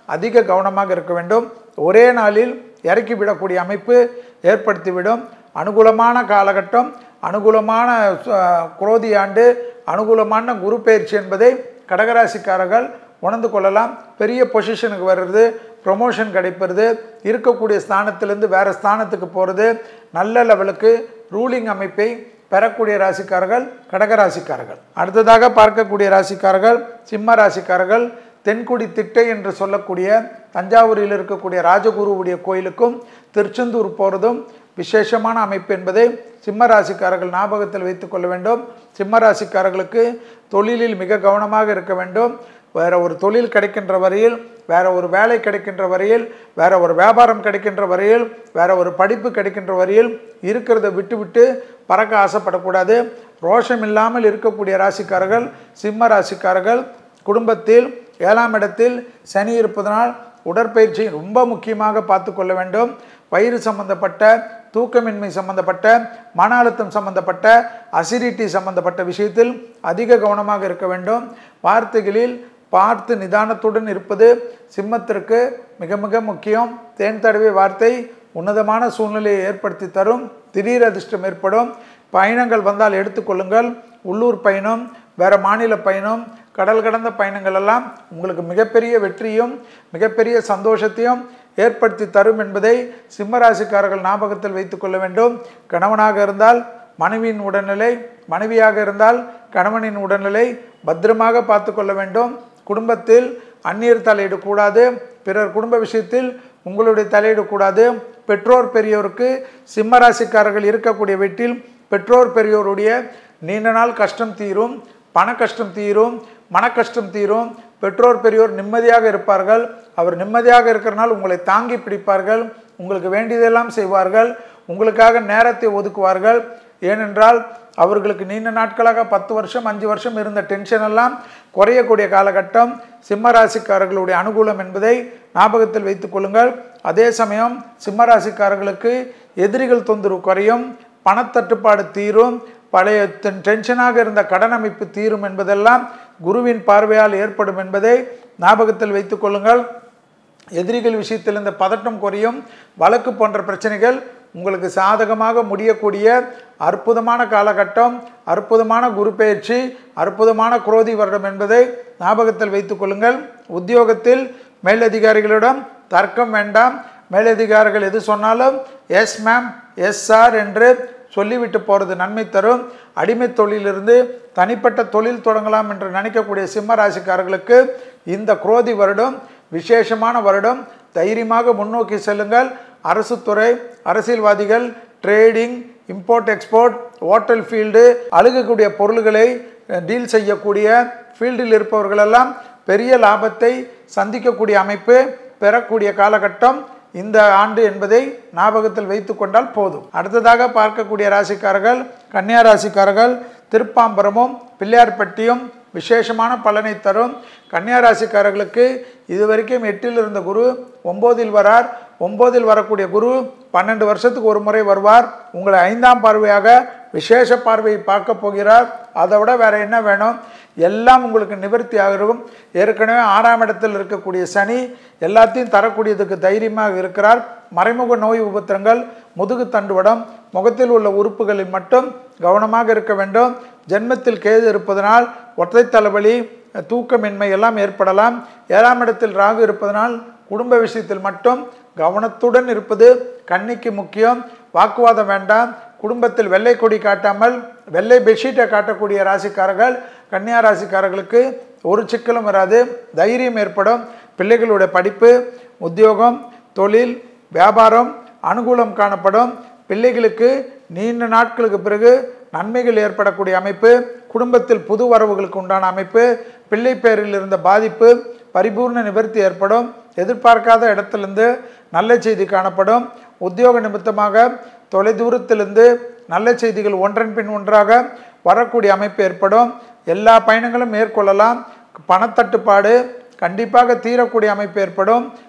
அதிக கவனமாக இருக்க வேண்டும் ஒரே நாளில் இறக்கி விடக்கூடிய அமைப்பு ஏற்படுத்திவிடும் அனுகூலமான காலகட்டம் அனுகூலமான அஹ், குரோதி ஆண்டு அனுகூலமான குரு பயிற்சி என்பதை கடகராசிக்காரர்கள் உணர்ந்து கொள்ளலாம் பெரிய பொசிஷனுக்கு வர்றது ப்ரொமோஷன் கிடைப்பது இருக்கக்கூடிய ஸ்தானத்திலேருந்து வேறு ஸ்தானத்துக்கு போகிறது நல்ல லெவலுக்கு ரூலிங் அமைப்பை பெறக்கூடிய ராசிக்காரர்கள் கடகராசிக்காரர்கள் அடுத்ததாக பார்க்கக்கூடிய ராசிக்காரர்கள் சிம்ம ராசிக்காரர்கள் தென்குடி திட்டை என்று சொல்லக்கூடிய தஞ்சாவூரில் இருக்கக்கூடிய ராஜகுருவுடைய கோயிலுக்கும் திருச்செந்தூர் போகிறதும் விசேஷமான அமைப்பு என்பதை சிம்ம ராசிக்காரர்கள் ஞாபகத்தில் வைத்துக் கொள்ள வேண்டும் சிம்ம ராசிக்காரர்களுக்கு தொழிலில் மிக கவனமாக இருக்க வேண்டும் வேற ஒரு தொழில் கிடைக்கின்ற வரையில் வேற ஒரு வேலை கிடைக்கின்ற வரையில் வேற ஒரு வியாபாரம் கிடைக்கின்ற வரையில் வேற ஒரு படிப்பு கிடைக்கின்ற வரையில் இருக்கிறத விட்டு விட்டு பறக்க ஆசைப்படக்கூடாது ரோஷம் இல்லாமல் இருக்கக்கூடிய ராசிக்காரர்கள் சிம்ம ராசிக்காரர்கள் குடும்பத்தில் ஏழாம் இடத்தில் சனி இருப்பதனால் உடற்பயிற்சி ரொம்ப முக்கியமாக பார்த்து கொள்ள வேண்டும் வயிறு சம்பந்தப்பட்ட தூக்கமின்மை சம்பந்தப்பட்ட மன அழுத்தம் சம்பந்தப்பட்ட அசிடிட்டி சம்பந்தப்பட்ட விஷயத்தில் அதிக கவனமாக இருக்க வேண்டும் வார்த்தைகளில் பார்த்து நிதானத்துடன் இருப்பது சிம்மத்திற்கு மிக மிக முக்கியம் தேன் தடவை வார்த்தை உன்னதமான சூழ்நிலையை ஏற்படுத்தி தரும் திடீர் அதிர்ஷ்டம் ஏற்படும் பயணங்கள் வந்தால் எடுத்துக்கொள்ளுங்கள் உள்ளூர் பயணம் வேற மாநில பயணம் கடல் கடந்த பயணங்கள் எல்லாம் உங்களுக்கு மிகப்பெரிய வெற்றியும் மிகப்பெரிய சந்தோஷத்தையும் ஏற்படுத்தி தரும் என்பதை சிம்மராசிக்காரர்கள் ஞாபகத்தில் வைத்துக் கொள்ள வேண்டும் கணவனாக இருந்தால் மனைவியின் உடல்நிலை மனைவியாக இருந்தால் கணவனின் உடல்நிலை பத்திரமாக பார்த்து கொள்ள வேண்டும் குடும்பத்தில் அந்நியர் தலையிட கூடாது பிறர் குடும்ப விஷயத்தில் உங்களுடைய தலையிட கூடாது பெற்றோர் பெரியோருக்கு சிம்மராசிக்காரர்கள் இருக்கக்கூடிய வீட்டில் பெற்றோர் பெரியோருடைய நீண்ட நாள் கஷ்டம் தீரும் பண கஷ்டம் தீரும் மன கஷ்டம் தீரும் பெற்றோர் பெரியோர் நிம்மதியாக இருப்பார்கள் அவர் நிம்மதியாக இருக்கிறனால் உங்களை தாங்கி பிடிப்பார்கள் உங்களுக்கு வேண்டியதெல்லாம் செய்வார்கள் உங்களுக்காக நேரத்தை ஒதுக்குவார்கள் ஏனென்றால் அவர்களுக்கு நீண்ட நாட்களாக பத்து வருஷம் அஞ்சு வருஷம் இருந்த டென்ஷன் எல்லாம் குறையக்கூடிய காலகட்டம் சிம்ம ராசிக்காரர்களுடைய அனுகூலம் என்பதை ஞாபகத்தில் வைத்துக் கொள்ளுங்கள் அதே சமயம் சிம்ம ராசிக்காரர்களுக்கு எதிரிகள் தொந்தரவு குறையும் பணத்தட்டுப்பாடு தீரும் பழைய டென்- டென்ஷனாக இருந்த கடன் அமைப்பு தீரும் என்பதெல்லாம் குருவின் பார்வையால் ஏற்படும் என்பதை ஞாபகத்தில் வைத்துக் கொள்ளுங்கள் எதிரிகள் விஷயத்தில் இந்த பதட்டம் குறையும் வழக்கு போன்ற பிரச்சனைகள் உங்களுக்கு சாதகமாக முடியக்கூடிய அற்புதமான காலகட்டம் அற்புதமான குரு பெயர்ச்சி அற்புதமான குரோதி வருடம் என்பதை ஞாபகத்தில் வைத்துக் கொள்ளுங்கள் உத்தியோகத்தில் மேலதிகாரிகளிடம் தர்க்கம் வேண்டாம் மேலதிகாரிகள் எது சொன்னாலும் எஸ் மேம் எஸ் சார் என்று சொல்லிவிட்டு போகிறது நன்மை தரும் அடிமை தொழிலிருந்து தனிப்பட்ட தொழில் தொடங்கலாம் என்று நினைக்கக்கூடிய சிம்ம ராசிக்காரர்களுக்கு இந்த குரோதி வருடம் விசேஷமான வருடம் தைரியமாக முன்னோக்கி செல்லுங்கள் அரசு துறை அரசியல்வாதிகள் trading import export hotel field அழுகக்கூடிய பொருள்களை டீல் செய்யக்கூடிய ஃபீல்டில் இருப்பவர்களெல்லாம் பெரிய லாபத்தை சந்திக்கக்கூடிய அமைப்பு பெறக்கூடிய காலகட்டம் இந்த ஆண்டு என்பதை ஞாபகத்தில் வைத்து கொண்டால் போதும் அடுத்ததாக பார்க்கக்கூடிய ராசிக்காரர்கள் கன்னியா ராசிக்காரர்கள் திருப்பாம்பரமும் பிள்ளையார்பட்டியும் விசேஷமான பலனை தரும் கன்னியா ராசிக்காரர்களுக்கு இதுவரைக்கும் எட்டில் இருந்த குரு ஒம்போதில் வரார் ஒம்போதில் வரக்கூடிய குரு பன்னெண்டு வருஷத்துக்கு ஒரு முறை வருவார் உங்களை ஐந்தாம் பார்வையாக விசேஷ பார்வையை பார்க்க போகிறார் அதை விட வேற என்ன வேணும் எல்லாம் உங்களுக்கு நிவர்த்தி ஆகும் ஏற்கனவே ஆறாம் இடத்தில் இருக்கக்கூடிய சனி எல்லாத்தையும் தரக்கூடியதுக்கு தைரியமாக இருக்கிறார் மறைமுக நோய் உபத்திரங்கள் முதுகு தண்டுவடம் முகத்தில் உள்ள உறுப்புகளில் மட்டும் கவனமாக இருக்க வேண்டும் ஜென்மத்தில் கேது இருப்பதனால் ஒற்றை தலைவலி தூக்கமின்மை எல்லாம் ஏற்படலாம் ஏழாம் இடத்தில் ராகு இருப்பதனால் குடும்ப விஷயத்தில் மட்டும் கவனத்துடன் இருப்பது கண்ணிக்கு முக்கியம் வாக்குவாதம் வேண்டாம் குடும்பத்தில் வெள்ளை கொடி காட்டாமல் வெள்ளை பெட்ஷீட்டை காட்டக்கூடிய ராசிக்காரர்கள் கன்னியா ராசிக்காரர்களுக்கு ஒரு சிக்கலும் வராது தைரியம் ஏற்படும் பிள்ளைகளுடைய படிப்பு உத்தியோகம் தொழில் வியாபாரம் அனுகூலம் காணப்படும் பிள்ளைகளுக்கு நீண்ட நாட்களுக்கு பிறகு நன்மைகள் ஏற்படக்கூடிய அமைப்பு குடும்பத்தில் புது வரவுகளுக்கு உண்டான அமைப்பு பிள்ளை பேரில் இருந்த பாதிப்பு பரிபூர்ண நிவர்த்தி ஏற்படும் எதிர்பார்க்காத இடத்திலிருந்து நல்ல செய்தி காணப்படும் உத்தியோக நிமித்தமாக தொலைதூரத்திலிருந்து நல்ல செய்திகள் ஒன்றன் பின் ஒன்றாக வரக்கூடிய அமைப்பு ஏற்படும் எல்லா பயணங்களும் மேற்கொள்ளலாம் பணத்தட்டுப்பாடு கண்டிப்பாக தீரக்கூடிய அமைப்பு ஏற்படும்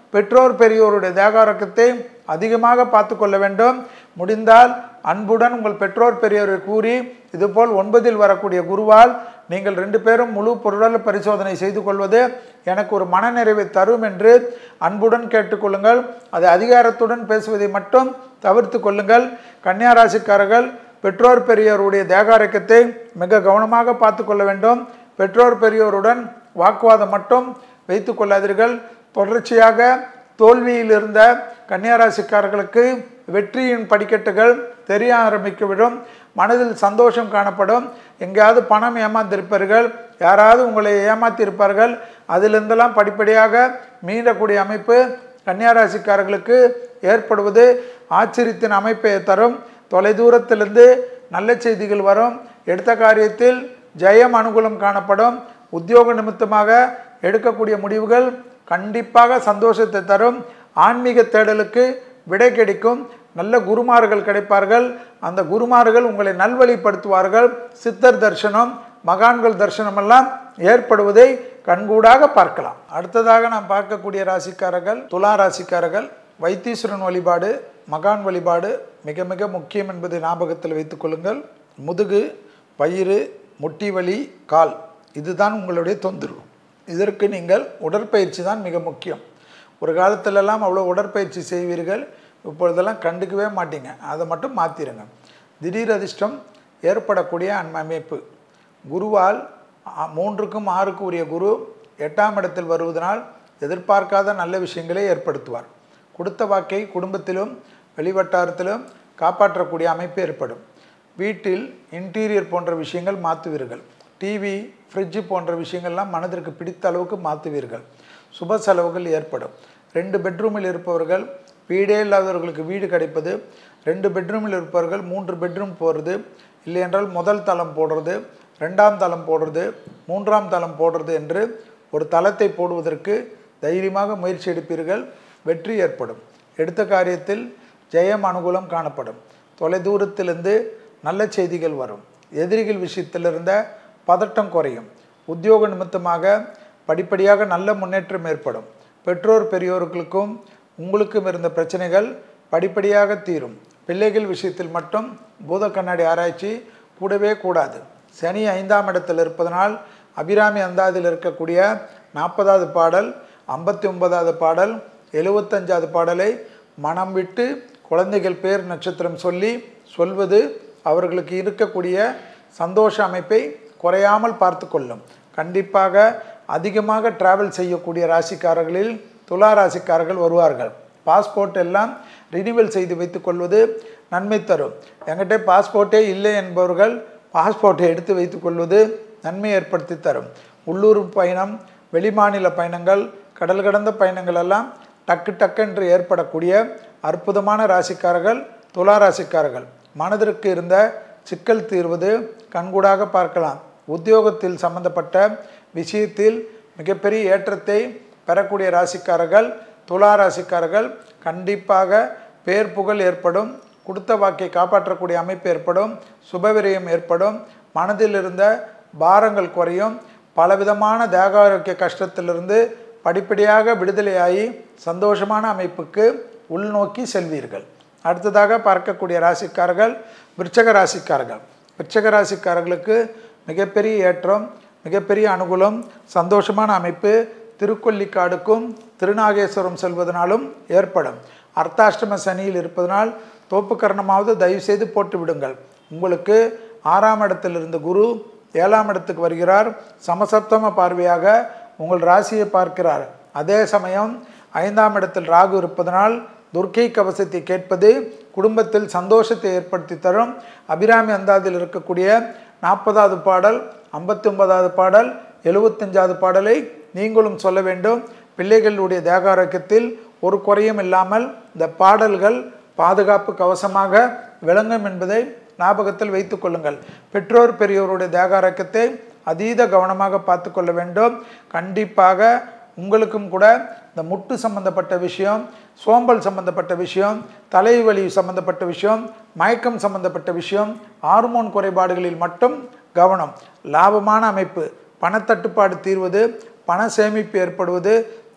பெற்றோர் பெரியோருடைய தேகாரோக்கியத்தை அதிகமாக பார்த்து கொள்ள வேண்டும் முடிந்தால் அன்புடன் உங்கள் பெற்றோர் பெரியோரை கூறி இதுபோல் ஒன்பதில் வரக்கூடிய குருவால் நீங்கள் ரெண்டு பேரும் முழு பொருள பரிசோதனை செய்து கொள்வது எனக்கு ஒரு மனநிறைவை தரும் என்று அன்புடன் கேட்டுக்கொள்ளுங்கள் அதை அதிகாரத்துடன் பேசுவதை மட்டும் தவிர்த்து கொள்ளுங்கள் கன்னியாராசிக்காரர்கள் பெற்றோர் பெரியோருடைய தேகாரோக்கியத்தை மிக கவனமாக பார்த்து கொள்ள வேண்டும் பெற்றோர் பெரியோருடன் வாக்குவாதம் மட்டும் வைத்து கொள்ளாதீர்கள் தொடர்ச்சியாக தோல்வியில் இருந்த கன்னியாராசிக்காரர்களுக்கு வெற்றியின் படிக்கட்டுகள் தெரிய ஆரம்பித்துவிடும் மனதில் சந்தோஷம் காணப்படும் எங்கேயாவது பணம் ஏமாந்திருப்பார்கள் யாராவது உங்களை ஏமாத்தியிருப்பார்கள் அதிலிருந்தெல்லாம் படிப்படியாக மீண்டக்கூடிய அமைப்பு கன்னியாராசிக்காரர்களுக்கு ஏற்படுவது ஆச்சரியத்தின் அமைப்பை தரும் தொலைதூரத்திலிருந்து நல்ல செய்திகள் வரும் எடுத்த காரியத்தில் ஜெயம் அனுகூலம் காணப்படும் உத்தியோக நிமித்தமாக எடுக்கக்கூடிய முடிவுகள் கண்டிப்பாக சந்தோஷத்தை தரும் ஆன்மீக தேடலுக்கு விடை கிடைக்கும் நல்ல குருமார்கள் கிடைப்பார்கள் அந்த குருமார்கள் உங்களை நல்வழிப்படுத்துவார்கள் சித்தர் தரிசனம் மகான்கள் தரிசனமெல்லாம் ஏற்படுவதை கண்கூடாக பார்க்கலாம் அடுத்ததாக நாம் பார்க்கக்கூடிய ராசிக்காரர்கள் துலா ராசிக்காரர்கள் வைத்தீஸ்வரன் வழிபாடு மகான் வழிபாடு மிக மிக முக்கியம் என்பதை ஞாபகத்தில் வைத்துக் கொள்ளுங்கள் முதுகு வயிறு முட்டி வலி கால் இதுதான் உங்களுடைய தொந்தரவு இதற்கு நீங்கள் உடற்பயிற்சி தான் மிக முக்கியம் ஒரு காலத்திலெல்லாம் அவ்வளோ உடற்பயிற்சி செய்வீர்கள் இப்பொழுதெல்லாம் கண்டுக்கவே மாட்டீங்க அதை மட்டும் மாற்றிடுங்க திடீர் அதிர்ஷ்டம் ஏற்படக்கூடிய அன் அமைப்பு குருவால் ஆ, மூன்றுக்கும் ஆறுக்கு உரிய குரு எட்டாம் இடத்தில் வருவதனால் எதிர்பார்க்காத நல்ல விஷயங்களை ஏற்படுத்துவார் கொடுத்த வாக்கை குடும்பத்திலும் வெளிவட்டாரத்திலும் காப்பாற்றக்கூடிய அமைப்பு ஏற்படும் வீட்டில் இன்டீரியர் போன்ற விஷயங்கள் மாற்றுவீர்கள் டிவி ஃப்ரிட்ஜு போன்ற விஷயங்கள்லாம் மனதிற்கு பிடித்த அளவுக்கு மாற்றுவீர்கள் சுப செலவுகள் ஏற்படும் ரெண்டு பெட்ரூமில் இருப்பவர்கள் வீடே இல்லாதவர்களுக்கு வீடு கிடைப்பது ரெண்டு பெட்ரூமில் இருப்பவர்கள் மூன்று பெட்ரூம் போடுறது இல்லையென்றால் முதல் தளம் போடுறது ரெண்டாம் தளம் போடுறது மூன்றாம் தளம் போடுறது என்று ஒரு தளத்தை போடுவதற்கு தைரியமாக முயற்சி எடுப்பீர்கள் வெற்றி ஏற்படும் எடுத்த காரியத்தில் ஜெயம் அனுகூலம் காணப்படும் தொலைதூரத்திலிருந்து நல்ல செய்திகள் வரும் எதிரிகள் விஷயத்தில் இருந்த பதட்டம் குறையும் உத்தியோக நிமித்தமாக படிப்படியாக நல்ல முன்னேற்றம் ஏற்படும் பெற்றோர் பெரியோர்களுக்கும் உங்களுக்கும் இருந்த பிரச்சனைகள் படிப்படியாக தீரும் பிள்ளைகள் விஷயத்தில் மட்டும் பூத கண்ணாடி ஆராய்ச்சி கூடவே கூடாது சனி ஐந்தாம் இடத்தில் இருப்பதனால் அபிராமி அந்தாதில் இருக்கக்கூடிய நாற்பதாவது பாடல் ஐம்பத்தி ஒன்பதாவது பாடல் எழுபத்தஞ்சாவது பாடலை மனம் விட்டு குழந்தைகள் பேர் நட்சத்திரம் சொல்லி சொல்வது அவர்களுக்கு இருக்கக்கூடிய சந்தோஷ அமைப்பை குறையாமல் பார்த்து கொள்ளும் கண்டிப்பாக அதிகமாக டிராவல் செய்யக்கூடிய ராசிக்காரர்களில் துலா ராசிக்காரர்கள் வருவார்கள் பாஸ்போர்ட் எல்லாம் ரினிவல் செய்து வைத்துக் கொள்வது நன்மை தரும் என்கிட்ட பாஸ்போர்ட்டே இல்லை என்பவர்கள் பாஸ்போர்ட்டை எடுத்து வைத்துக் கொள்வது நன்மை ஏற்படுத்தி தரும் உள்ளூர் பயணம் வெளிமாநில பயணங்கள் கடல் கடந்த பயணங்கள் எல்லாம் டக்கு டக்கென்று ஏற்படக்கூடிய அற்புதமான ராசிக்காரர்கள் துலா ராசிக்காரர்கள் மனதிற்கு இருந்த சிக்கல் தீர்வது கண்கூடாக பார்க்கலாம் உத்தியோகத்தில் சம்பந்தப்பட்ட விஷயத்தில் மிகப்பெரிய ஏற்றத்தை பெறக்கூடிய ராசிக்காரர்கள் துலா ராசிக்காரர்கள் கண்டிப்பாக பேர் புகழ் ஏற்படும் கொடுத்த வாக்கை காப்பாற்றக்கூடிய அமைப்பு ஏற்படும் சுபவிரயம் ஏற்படும் மனதில் இருந்த பாரங்கள் குறையும் பலவிதமான தேகாரோக்கிய கஷ்டத்திலிருந்து படிப்படியாக விடுதலையாகி சந்தோஷமான அமைப்புக்கு உள்நோக்கி செல்வீர்கள் அடுத்ததாக பார்க்கக்கூடிய ராசிக்காரர்கள் விருச்சக ராசிக்காரர்கள் விருச்சக ராசிக்காரர்களுக்கு மிகப்பெரிய ஏற்றம் மிகப்பெரிய அனுகூலம் சந்தோஷமான அமைப்பு திருக்கொல்லிக்காடுக்கும் திருநாகேஸ்வரம் செல்வதனாலும் ஏற்படும் அர்த்தாஷ்டம சனியில் இருப்பதனால் தோப்பு கரணமாவது தயவு செய்து போட்டு விடுங்கள் உங்களுக்கு ஆறாம் இடத்தில் இருந்த குரு ஏழாம் இடத்துக்கு வருகிறார் சமசப்தம பார்வையாக உங்கள் ராசியை பார்க்கிறார் அதே சமயம் ஐந்தாம் இடத்தில் ராகு இருப்பதனால் துர்க்கை கவசத்தை கேட்பது குடும்பத்தில் சந்தோஷத்தை ஏற்படுத்தி தரும் அபிராமி அந்தாதில் இருக்கக்கூடிய நாற்பதாவது பாடல் ஐம்பத்தி ஒன்பதாவது பாடல் எழுபத்தஞ்சாவது பாடலை நீங்களும் சொல்ல வேண்டும் பிள்ளைகளுடைய தேகாரோக்கியத்தில் ஒரு குறையும் இல்லாமல் இந்த பாடல்கள் பாதுகாப்பு கவசமாக விளங்கும் என்பதை ஞாபகத்தில் வைத்துக் கொள்ளுங்கள் பெற்றோர் பெரியோருடைய தேகாரோக்கியத்தை அதீத கவனமாக பார்த்து கொள்ள வேண்டும் கண்டிப்பாக உங்களுக்கும் கூட இந்த முட்டு சம்பந்தப்பட்ட விஷயம் சோம்பல் சம்பந்தப்பட்ட விஷயம் தலைவலி சம்பந்தப்பட்ட விஷயம் மயக்கம் சம்பந்தப்பட்ட விஷயம் ஹார்மோன் குறைபாடுகளில் மட்டும் கவனம் லாபமான அமைப்பு பணத்தட்டுப்பாடு தீர்வது பண சேமிப்பு ஏற்படுவது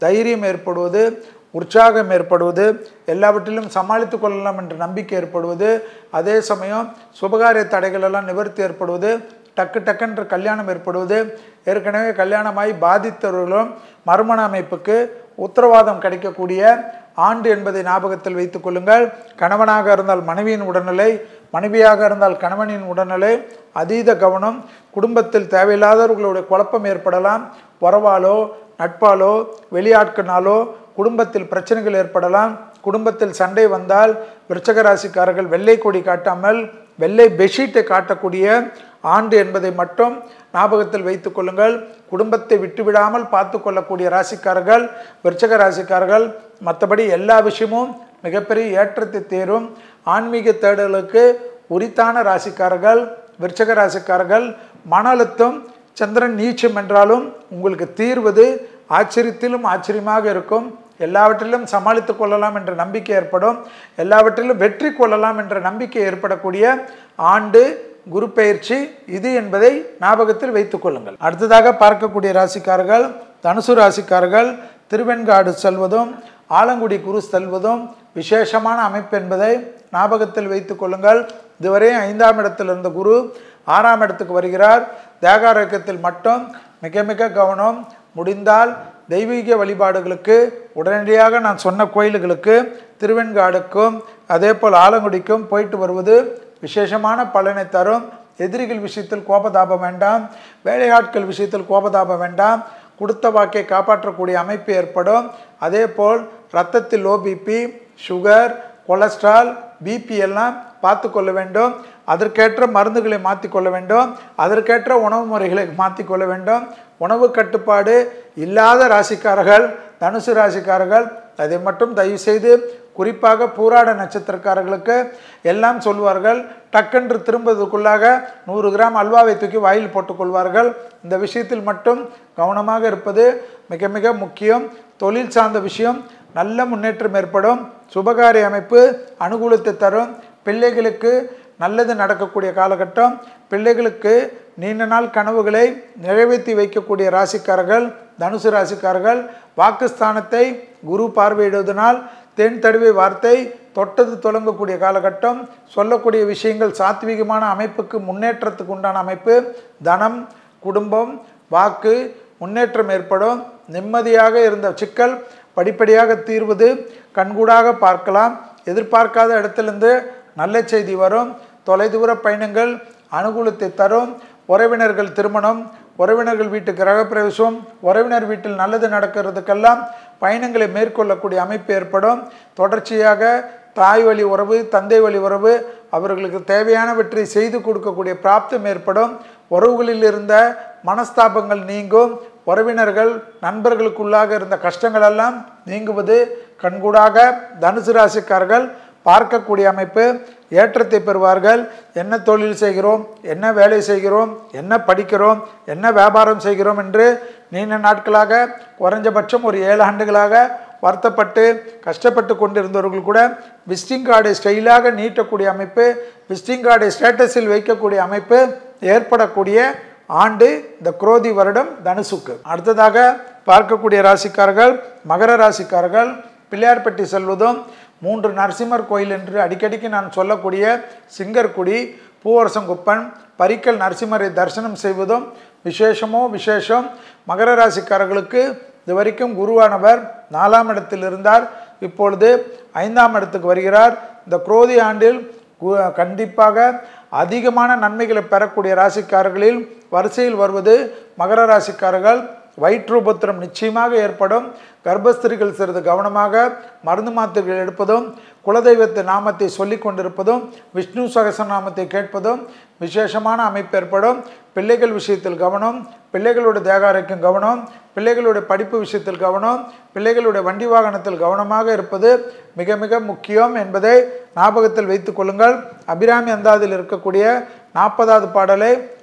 தைரியம் ஏற்படுவது உற்சாகம் ஏற்படுவது எல்லாவற்றிலும் சமாளித்து கொள்ளலாம் என்ற நம்பிக்கை ஏற்படுவது அதே சமயம் சுபகாரிய தடைகள் எல்லாம் நிவர்த்தி ஏற்படுவது டக்கு டக்குன்ற கல்யாணம் ஏற்படுவது ஏற்கனவே கல்யாணமாய் பாதித்தவர்களும் மறுமண அமைப்புக்கு உத்தரவாதம் கிடைக்கக்கூடிய ஆண்டு என்பதை ஞாபகத்தில் வைத்துக் கொள்ளுங்கள் கணவனாக இருந்தால் மனைவியின் உடல்நிலை மனைவியாக இருந்தால் கணவனின் உடல்நிலை அதீத கவனம் குடும்பத்தில் தேவையில்லாதவர்களுடைய குழப்பம் ஏற்படலாம் உறவாலோ நட்பாலோ வெளியாட்கனாலோ குடும்பத்தில் பிரச்சனைகள் ஏற்படலாம் குடும்பத்தில் சண்டை வந்தால் விருச்சக ராசிக்காரர்கள் வெள்ளை கொடி காட்டாமல் வெள்ளை பெட்ஷீட்டை காட்டக்கூடிய ஆண்டு என்பதை மட்டும் ஞாபகத்தில் வைத்துக் கொள்ளுங்கள் குடும்பத்தை விட்டுவிடாமல் பார்த்து கொள்ளக்கூடிய ராசிக்காரர்கள் விருச்சக ராசிக்காரர்கள் மற்றபடி எல்லா விஷயமும் மிகப்பெரிய ஏற்றத்தை தேரும் ஆன்மீக தேடலுக்கு உரித்தான ராசிக்காரர்கள் விருச்சக ராசிக்காரர்கள் மன அழுத்தம் சந்திரன் நீச்சம் என்றாலும் உங்களுக்கு தீர்வது ஆச்சரியத்திலும் ஆச்சரியமாக இருக்கும் எல்லாவற்றிலும் சமாளித்து கொள்ளலாம் என்ற நம்பிக்கை ஏற்படும் எல்லாவற்றிலும் வெற்றி கொள்ளலாம் என்ற நம்பிக்கை ஏற்படக்கூடிய ஆண்டு குரு பயிற்சி இது என்பதை ஞாபகத்தில் வைத்துக் கொள்ளுங்கள் அடுத்ததாக பார்க்கக்கூடிய ராசிக்காரர்கள் தனுசு ராசிக்காரர்கள் திருவெண்காடு செல்வதும் ஆலங்குடி குரு செல்வதும் விசேஷமான அமைப்பு என்பதை ஞாபகத்தில் வைத்துக் கொள்ளுங்கள் இதுவரை ஐந்தாம் இடத்தில் இருந்த குரு ஆறாம் இடத்துக்கு வருகிறார் தேகாரோக்கியத்தில் மட்டும் மிக மிக கவனம் முடிந்தால் தெய்வீக வழிபாடுகளுக்கு உடனடியாக நான் சொன்ன கோயில்களுக்கு திருவெண்காடுக்கும் அதே போல் ஆலங்குடிக்கும் போயிட்டு வருவது விசேஷமான பலனை தரும் எதிரிகள் விஷயத்தில் கோபதாபம் வேண்டாம் வேலையாட்கள் விஷயத்தில் கோபதாபம் வேண்டாம் கொடுத்த வாக்கை காப்பாற்றக்கூடிய அமைப்பு ஏற்படும் அதே போல் ரத்தத்தில் low BP sugar cholesterol BP எல்லாம் பார்த்து கொள்ள வேண்டும் அதற்கேற்ற மருந்துகளை மாற்றிக்கொள்ள வேண்டும் அதற்கேற்ற உணவு முறைகளை மாற்றிக்கொள்ள வேண்டும் உணவு கட்டுப்பாடு இல்லாத ராசிக்காரர்கள் தனுசு ராசிக்காரர்கள் அதை மட்டும் தயவு செய்து குறிப்பாக பூராட நட்சத்திரக்காரர்களுக்கு எல்லாம் சொல்வார்கள் டக்கென்று திரும்புவதற்குள்ளாக நூறு கிராம் அல்வாவை தூக்கி வாயில் போட்டுக்கொள்வார்கள் இந்த விஷயத்தில் மட்டும் கவனமாக இருப்பது மிக மிக முக்கியம் தொழில் சார்ந்த விஷயம் நல்ல முன்னேற்றம் ஏற்படும் சுபகாரிய அமைப்பு அனுகூலத்தை தரும் பிள்ளைகளுக்கு நல்லது நடக்கக்கூடிய காலகட்டம் பிள்ளைகளுக்கு நீண்ட நாள் கனவுகளை நிறைவேற்றி வைக்கக்கூடிய ராசிக்காரர்கள் தனுசு ராசிக்காரர்கள் வாக்குஸ்தானத்தை குரு பார்வையிடுவதனால் தென் தடுவை வார்த்தை தொட்டது தொடங்கக்கூடிய காலகட்டம் சொல்லக்கூடிய விஷயங்கள் சாத்வீகமான அமைப்புக்கு முன்னேற்றத்துக்கு உண்டான அமைப்பு தனம் குடும்பம் வாக்கு முன்னேற்றம் ஏற்படும் நிம்மதியாக இருந்த சிக்கல் படிப்படியாக தீர்வது கண்கூடாக பார்க்கலாம் எதிர்பார்க்காத இடத்திலிருந்து நல்ல செய்தி வரும் தொலைதூர பயணங்கள் அனுகூலத்தை தரும் உறவினர்கள் திருமணம் உறவினர்கள் வீட்டு கிரகப்பிரவேசம் உறவினர் வீட்டில் நல்லது நடக்கிறதுக்கெல்லாம் பயணங்களை மேற்கொள்ளக்கூடிய அமைப்பு ஏற்படும் தொடர்ச்சியாக தாய் வழி உறவு தந்தை வழி உறவு அவர்களுக்கு தேவையானவற்றை செய்து கொடுக்கக்கூடிய பிராப்தம் ஏற்படும் உறவுகளில் இருந்த மனஸ்தாபங்கள் நீங்கும் உறவினர்கள் நண்பர்களுக்குள்ளாக இருந்த கஷ்டங்கள் எல்லாம் நீங்குவது கண்கூடாக தனுசு ராசிக்காரர்கள் பார்க்கக்கூடிய அமைப்பு ஏற்றத்தை பெறுவார்கள் என்ன தொழில் செய்கிறோம் என்ன வேலை செய்கிறோம் என்ன படிக்கிறோம் என்ன வியாபாரம் செய்கிறோம் என்று நீண்ட நாட்களாக குறைஞ்சபட்சம் ஒரு ஏழு ஆண்டுகளாக வருத்தப்பட்டு கஷ்டப்பட்டு கொண்டிருந்தவர்கள் கூட விசிட்டிங் கார்டை ஸ்டைலாக நீட்டக்கூடிய அமைப்பு விசிட்டிங் கார்டை ஸ்டேட்டஸில் வைக்கக்கூடிய அமைப்பு ஏற்படக்கூடிய ஆண்டு இந்த குரோதி வருடம் தனுசுக்கு அடுத்ததாக பார்க்கக்கூடிய ராசிக்காரர்கள் மகர ராசிக்காரர்கள் பிள்ளையார்பட்டி செல்வதும் மூன்று நரசிம்மர் கோயில் என்று அடிக்கடிக்கு நான் சொல்லக்கூடிய சிங்கர்குடி பூவரசங்குப்பன் பரிக்கல் நரசிம்மரை தரிசனம் செய்வதும் விசேஷமோ விசேஷம் மகர ராசிக்காரர்களுக்கு இதுவரைக்கும் குருவானவர் நாலாம் இடத்தில் இருந்தார் இப்பொழுது ஐந்தாம் இடத்துக்கு வருகிறார் இந்த குரோதி ஆண்டில் கு- கண்டிப்பாக அதிகமான நன்மைகளை பெறக்கூடிய ராசிக்காரர்களில் வரிசையில் வருவது மகர ராசிக்காரர்கள் வயிற்றுபத்திரம் நிச்சயமாக ஏற்படும் கர்ப்பஸ்திரிகள் சிறிது கவனமாக மருந்து மாத்திரைகள் எடுப்பதும் குலதெய்வத்து நாமத்தை சொல்லிக் கொண்டிருப்பதும் விஷ்ணு சகசநாமத்தை கேட்பதும் விசேஷமான அமைப்பு ஏற்படும் பிள்ளைகள் விஷயத்தில் கவனம் பிள்ளைகளுடைய தேகாரைக்கும் கவனம் பிள்ளைகளுடைய படிப்பு விஷயத்தில் கவனம் பிள்ளைகளுடைய வண்டி வாகனத்தில் கவனமாக இருப்பது மிக மிக முக்கியம் என்பதை ஞாபகத்தில் வைத்துக் கொள்ளுங்கள் அபிராமி அந்தாதில் இருக்கக்கூடிய நாற்பதாவது பாடலை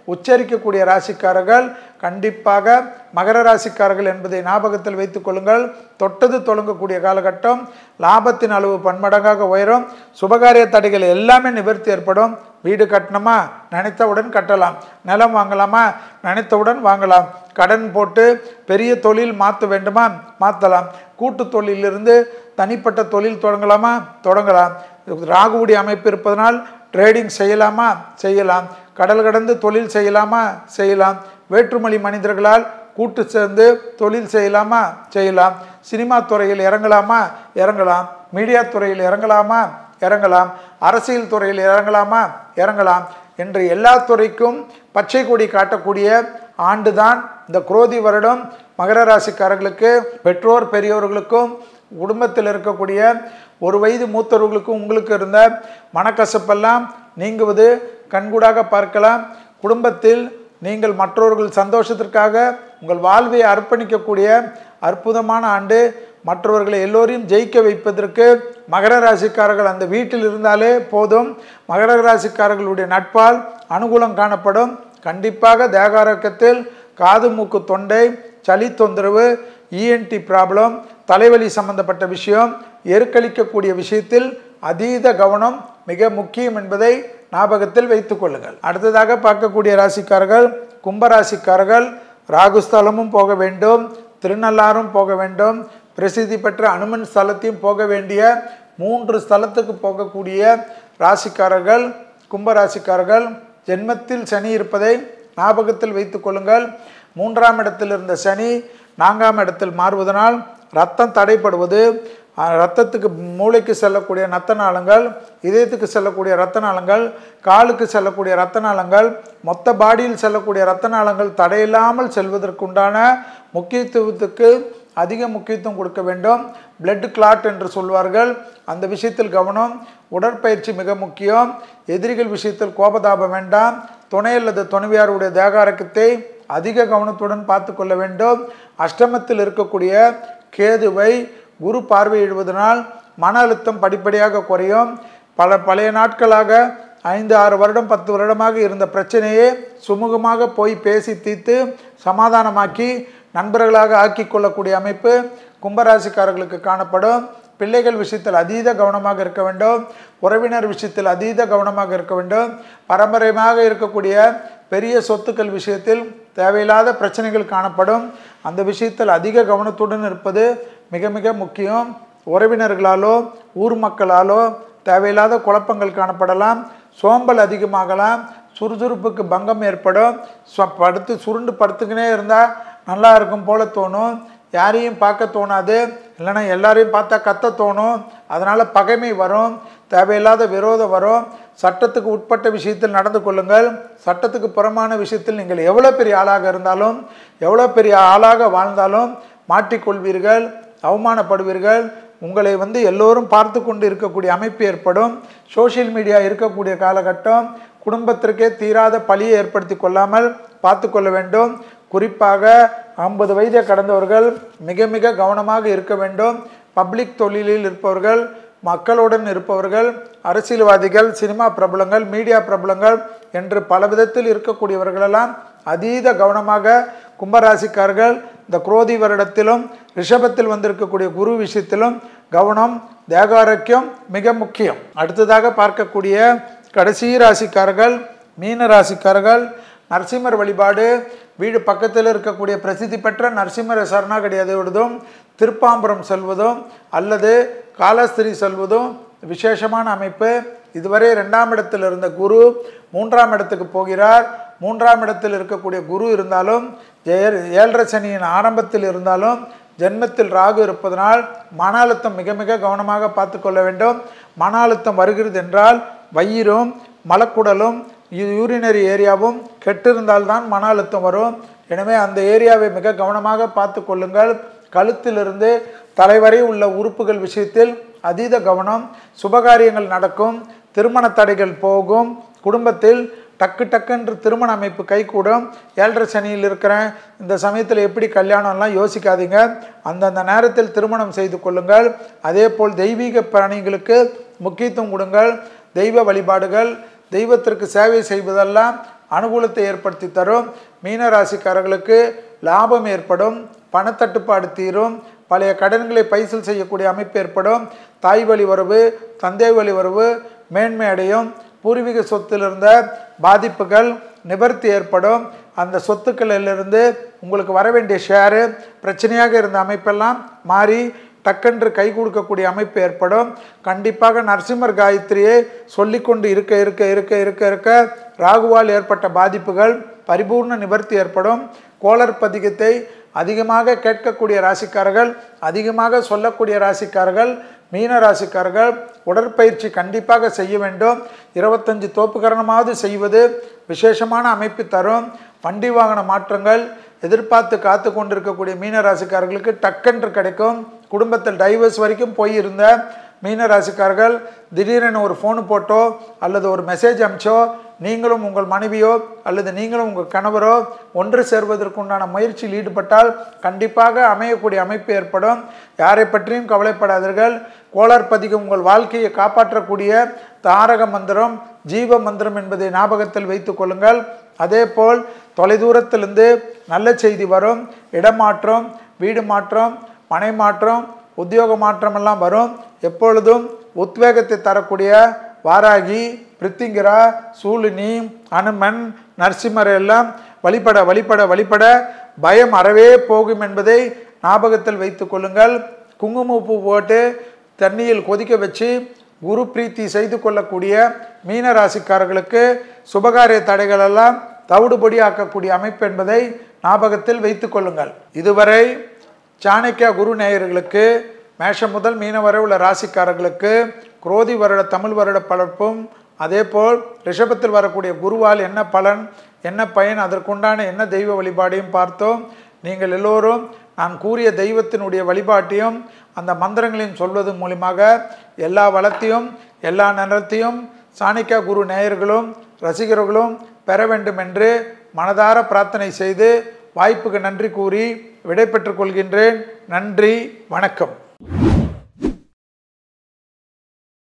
உச்சரிக்கக்கூடிய ராசிக்காரர்கள் கண்டிப்பாக மகர ராசிக்காரர்கள் என்பதை ஞாபகத்தில் வைத்துக் கொள்ளுங்கள் தொட்டது தொடங்கக்கூடிய காலகட்டம் லாபத்தின் அளவு பன்மடங்காக உயரும் சுபகாரிய தடைகள் எல்லாமே நிவர்த்தி ஏற்படும் வீடு கட்டணுமா நினைத்தவுடன் கட்டலாம் நிலம் வாங்கலாமா நினைத்தவுடன் வாங்கலாம் கடன் போட்டு பெரிய தொழில் மாற்ற வேண்டுமா மாற்றலாம் கூட்டு தொழிலிருந்து தனிப்பட்ட தொழில் தொடங்கலாமா தொடங்கலாம் ராகுவுடைய அமைப்பு இருப்பதனால் ட்ரேடிங் செய்யலாமா செய்யலாம் கடல் கடந்து தொழில் செய்யலாமா செய்யலாம் வேற்றுமொழி மனிதர்களால் கூட்டு சேர்ந்து தொழில் செய்யலாமா செய்யலாம் சினிமா துறையில் இறங்கலாமா இறங்கலாம் மீடியா துறையில் இறங்கலாமா இறங்கலாம் அரசியல் துறையில் இறங்கலாமா இறங்கலாம் என்று எல்லா துறைக்கும் பச்சை கொடி காட்டக்கூடிய ஆண்டுதான் இந்த குரோதி வருடம் மகர ராசிக்காரர்களுக்கு பெற்றோர் பெரியோர்களுக்கும் குடும்பத்தில் இருக்கக்கூடிய ஒரு வயது மூத்தவர்களுக்கும் உங்களுக்கு இருந்த மனக்கசப்பெல்லாம் நீங்குவது கண்கூடாக பார்க்கலாம் குடும்பத்தில் நீங்கள் மற்றவர்கள் சந்தோஷத்திற்காக உங்கள் வாழ்வை அர்ப்பணிக்கக்கூடிய அற்புதமான ஆண்டு மற்றவர்களை எல்லோரையும் ஜெயிக்க வைப்பதற்கு மகர ராசிக்காரர்கள் அந்த வீட்டில் இருந்தாலே போதும் மகர ராசிக்காரர்களுடைய நட்பால் அனுகூலம் காணப்படும் கண்டிப்பாக தேகாரோக்கியத்தில் காது மூக்கு தொண்டை சளி தொந்தரவு இஎன்டி ப்ராப்ளம் தலைவலி சம்பந்தப்பட்ட விஷயம் எருக்களிக்கக்கூடிய விஷயத்தில் அதீத கவனம் மிக முக்கியம் என்பதை ஞாபகத்தில் வைத்துக் கொள்ளுங்கள் அடுத்ததாக பார்க்கக்கூடிய ராசிக்காரர்கள் கும்பராசிக்காரர்கள் ராகுஸ்தலமும் போக வேண்டும் திருநள்ளாரும் போக வேண்டும் பிரசித்தி பெற்ற அனுமன் ஸ்தலத்தையும் போக வேண்டிய மூன்று ஸ்தலத்துக்கு போகக்கூடிய ராசிக்காரர்கள் கும்பராசிக்காரர்கள் ஜென்மத்தில் சனி இருப்பதை ஞாபகத்தில் வைத்துக் கொள்ளுங்கள் மூன்றாம் இடத்தில் இருந்த சனி நான்காம் இடத்தில் மாறுவதனால் ரத்தம் தடைப்படுவது அஹ், ரத்தத்துக்கு மூளைக்கு செல்லக்கூடிய ரத்த நாளங்கள் இதயத்துக்கு செல்லக்கூடிய ரத்த நாளங்கள் காலுக்கு செல்லக்கூடிய ரத்த நாளங்கள் மொத்த பாடியில் செல்லக்கூடிய ரத்த நாளங்கள் தடையில்லாமல் செல்வதற்குண்டான முக்கியத்துவத்துக்கு அதிக முக்கியத்துவம் கொடுக்க வேண்டும் பிளட் கிளாட் என்று சொல்வார்கள் அந்த விஷயத்தில் கவனம் உடற்பயிற்சி மிக முக்கியம் எதிரிகள் விஷயத்தில் கோபதாபம் வேண்டாம் துணை அல்லது துணைவியாருடைய தேகாரக்கத்தை அதிக கவனத்துடன் பார்த்து கொள்ள வேண்டும் அஷ்டமத்தில் இருக்கக்கூடிய கேதுவை குரு பார்வையிடுவதனால் மன அழுத்தம் படிப்படியாக குறையும் பல பழைய நாட்களாக ஐந்து ஆறு வருடம் பத்து வருடமாக இருந்த பிரச்சனையே சுமூகமாக போய் பேசி தீர்த்து சமாதானமாக்கி நண்பர்களாக ஆக்கி கொள்ளக்கூடிய அமைப்பு கும்பராசிக்காரர்களுக்கு காணப்படும் பிள்ளைகள் விஷயத்தில் அதீத கவனமாக இருக்க வேண்டும் உறவினர் விஷயத்தில் அதீத கவனமாக இருக்க வேண்டும் பரம்பரையாக இருக்கக்கூடிய பெரிய சொத்துக்கள் விஷயத்தில் தேவையில்லாத பிரச்சனைகள் காணப்படும் அந்த விஷயத்தில் அதிக கவனத்துடன் இருப்பது மிக மிக முக்கியம் உறவினர்களாலோ ஊர் மக்களாலோ தேவையில்லாத குழப்பங்கள் காணப்படலாம் சோம்பல் அதிகமாகலாம் சுறுசுறுப்புக்கு பங்கம் ஏற்படும் சொ- படுத்து சுருண்டு படுத்துக்கினே இருந்தால் நல்லா இருக்கும் போல தோணும் யாரையும் பார்க்க தோணாது இல்லைன்னா எல்லாரையும் பார்த்தா கத்த தோணும் அதனால் பகைமை வரும் தேவையில்லாத விரோதம் வரும் சட்டத்துக்கு உட்பட்ட விஷயத்தில் நடந்து கொள்ளுங்கள் சட்டத்துக்கு புறமான விஷயத்தில் நீங்கள் எவ்வளோ பெரிய ஆளாக இருந்தாலும் எவ்வளோ பெரிய ஆளாக வாழ்ந்தாலும் மாட்டிக்கொள்வீர்கள் அவமானப்படுவீர்கள் உங்களை வந்து எல்லோரும் பார்த்து கொண்டு இருக்கக்கூடிய அமைப்பு ஏற்படும் சோஷியல் மீடியா இருக்கக்கூடிய காலகட்டம் குடும்பத்திற்கே தீராத பழியை ஏற்படுத்தி கொள்ளாமல் பார்த்து கொள்ள வேண்டும் குறிப்பாக ஐம்பது வயதை கடந்தவர்கள் மிக மிக கவனமாக இருக்க வேண்டும் பப்ளிக் தொழிலில் இருப்பவர்கள் மக்களுடன் இருப்பவர்கள் அரசியல்வாதிகள் சினிமா பிரபலங்கள் மீடியா பிரபலங்கள் என்று பல விதத்தில் இருக்கக்கூடியவர்களெல்லாம் அதீத கவனமாக கும்பராசிக்காரர்கள் இந்த குரோதி வருடத்திலும் ரிஷபத்தில் வந்திருக்கக்கூடிய குரு விஷயத்திலும் கவனம் தேகாரோக்கியம் மிக முக்கியம் அடுத்ததாக பார்க்கக்கூடிய கடைசி ராசிக்காரர்கள் மீன ராசிக்காரர்கள் நரசிம்மர் வழிபாடு வீடு பக்கத்தில் இருக்கக்கூடிய பிரசித்தி பெற்ற நரசிம்மர சரணாகடி அதைவிடுவதும் திருப்பாம்பரம் செல்வதும் அல்லது காலஸ்திரி செல்வதும் விசேஷமான அமைப்பு இதுவரை ரெண்டாம் இடத்தில் இருந்த குரு மூன்றாம் இடத்துக்கு போகிறார் மூன்றாம் இடத்தில் இருக்கக்கூடிய குரு இருந்தாலும் ஜெய ஏழரை சனியின் ஆரம்பத்தில் இருந்தாலும் ஜென்மத்தில் ராகு இருப்பதனால் மன அழுத்தம் மிக மிக கவனமாக பார்த்து கொள்ள வேண்டும் மன அழுத்தம் வருகிறது என்றால் வயிறும் மலக்குடலும் யூரினரி ஏரியாவும் கெட்டிருந்தால்தான் மன அழுத்தம் வரும் எனவே அந்த ஏரியாவை மிக கவனமாக பார்த்து கொள்ளுங்கள் கழுத்திலிருந்து தலைவரை உள்ள உறுப்புகள் விஷயத்தில் அதீத கவனம் சுபகாரியங்கள் நடக்கும் திருமண தடைகள் போகும் குடும்பத்தில் டக்கு டக்குன்று திருமண அமைப்பு கைகூடும் ஏழரை சனியில் இருக்கிறேன் இந்த சமயத்தில் எப்படி கல்யாணம்லாம் யோசிக்காதீங்க அந்தந்த நேரத்தில் திருமணம் செய்து கொள்ளுங்கள் அதே போல் தெய்வீக பிராணிகளுக்கு முக்கியத்துவம் கொடுங்கள் தெய்வ வழிபாடுகள் தெய்வத்திற்கு சேவை செய்வதெல்லாம் அனுகூலத்தை ஏற்படுத்தி தரும் மீன ராசிக்காரர்களுக்கு லாபம் ஏற்படும் பணத்தட்டுப்பாடு தீரும் பழைய கடன்களை பைசல் செய்யக்கூடிய அமைப்பு ஏற்படும் தாய் வழி வரவு தந்தை வழி வரவு மேன்மை அடையும் பூர்வீக சொத்தில் இருந்த பாதிப்புகள் நிவர்த்தி ஏற்படும் அந்த சொத்துக்களிலிருந்து உங்களுக்கு வர வேண்டிய ஷேரு பிரச்சனையாக இருந்த அமைப்பெல்லாம் மாறி டக்கென்று கை கொடுக்கக்கூடிய அமைப்பு ஏற்படும் கண்டிப்பாக நரசிம்மர் காயத்ரியை சொல்லிக்கொண்டு இருக்க இருக்க இருக்க இருக்க இருக்க ராகுவால் ஏற்பட்ட பாதிப்புகள் பரிபூர்ண நிவர்த்தி ஏற்படும் கோளர் பதிகத்தை அதிகமாக கேட்கக்கூடிய ராசிக்காரர்கள் அதிகமாக சொல்லக்கூடிய ராசிக்காரர்கள் மீன ராசிக்காரர்கள் உடற்பயிற்சி கண்டிப்பாக செய்ய வேண்டும் இருபத்தஞ்சு தோப்புக்கரணமாவது செய்வது விசேஷமான அமைப்பு தரும் வண்டி வாகன மாற்றங்கள் எதிர்பார்த்து காத்து கொண்டிருக்கக்கூடிய மீன ராசிக்காரர்களுக்கு டக்கென்று கிடைக்கும் குடும்பத்தில் டைவர்ஸ் வரைக்கும் போயிருந்த மீன ராசிக்காரர்கள் திடீரென ஒரு ஃபோனு போட்டோ அல்லது ஒரு மெசேஜ் அமிச்சோ நீங்களும் உங்கள் மனைவியோ அல்லது நீங்களும் உங்கள் கணவரோ ஒன்று சேர்வதற்குண்டான முயற்சியில் ஈடுபட்டால் கண்டிப்பாக அமையக்கூடிய அமைப்பு ஏற்படும் யாரை பற்றியும் கவலைப்படாதீர்கள் கோளார் பதிகம் உங்கள் வாழ்க்கையை காப்பாற்றக்கூடிய தாரக மந்திரம் ஜீவ மந்திரம் என்பதை ஞாபகத்தில் வைத்துக் கொள்ளுங்கள் அதே போல் தொலைதூரத்திலிருந்து நல்ல செய்தி வரும் இடமாற்றம் வீடு மாற்றம் மனை மாற்றம் உத்தியோக மாற்றம் எல்லாம் வரும் எப்பொழுதும் உத்வேகத்தை தரக்கூடிய வாராகி பிரித்திங்கிரா சூலினி அனுமன் நரசிம்மர் எல்லாம் வழிபட வழிபட வழிபட பயம் அறவே போகும் என்பதை ஞாபகத்தில் வைத்துக் கொள்ளுங்கள் குங்குமப்பூ போட்டு தண்ணியில் கொதிக்க வச்சு குரு பிரீத்தி செய்து கொள்ளக்கூடிய மீன ராசிக்காரர்களுக்கு சுபகாரிய தடைகள் எல்லாம் தவிடுபடி ஆக்கக்கூடிய அமைப்பு என்பதை ஞாபகத்தில் வைத்துக் கொள்ளுங்கள் இதுவரை சாணக்கியா குரு நேயர்களுக்கு மேஷம் முதல் மீன வரை உள்ள ராசிக்காரர்களுக்கு குரோதி வருட தமிழ் வருட பலர்ப்பும் அதேபோல் ரிஷபத்தில் வரக்கூடிய குருவால் என்ன பலன் என்ன பயன் அதற்குண்டான என்ன தெய்வ வழிபாடையும் பார்த்தோம் நீங்கள் எல்லோரும் நான் கூறிய தெய்வத்தினுடைய வழிபாட்டையும் அந்த மந்திரங்களையும் சொல்வது மூலியமாக எல்லா வளத்தையும் எல்லா நலத்தையும் சாணிக்கா குரு நேயர்களும் ரசிகர்களும் பெற வேண்டும் என்று மனதார பிரார்த்தனை செய்து வாய்ப்புக்கு நன்றி கூறி விடை பெற்றுக் கொள்கின்றேன் நன்றி வணக்கம்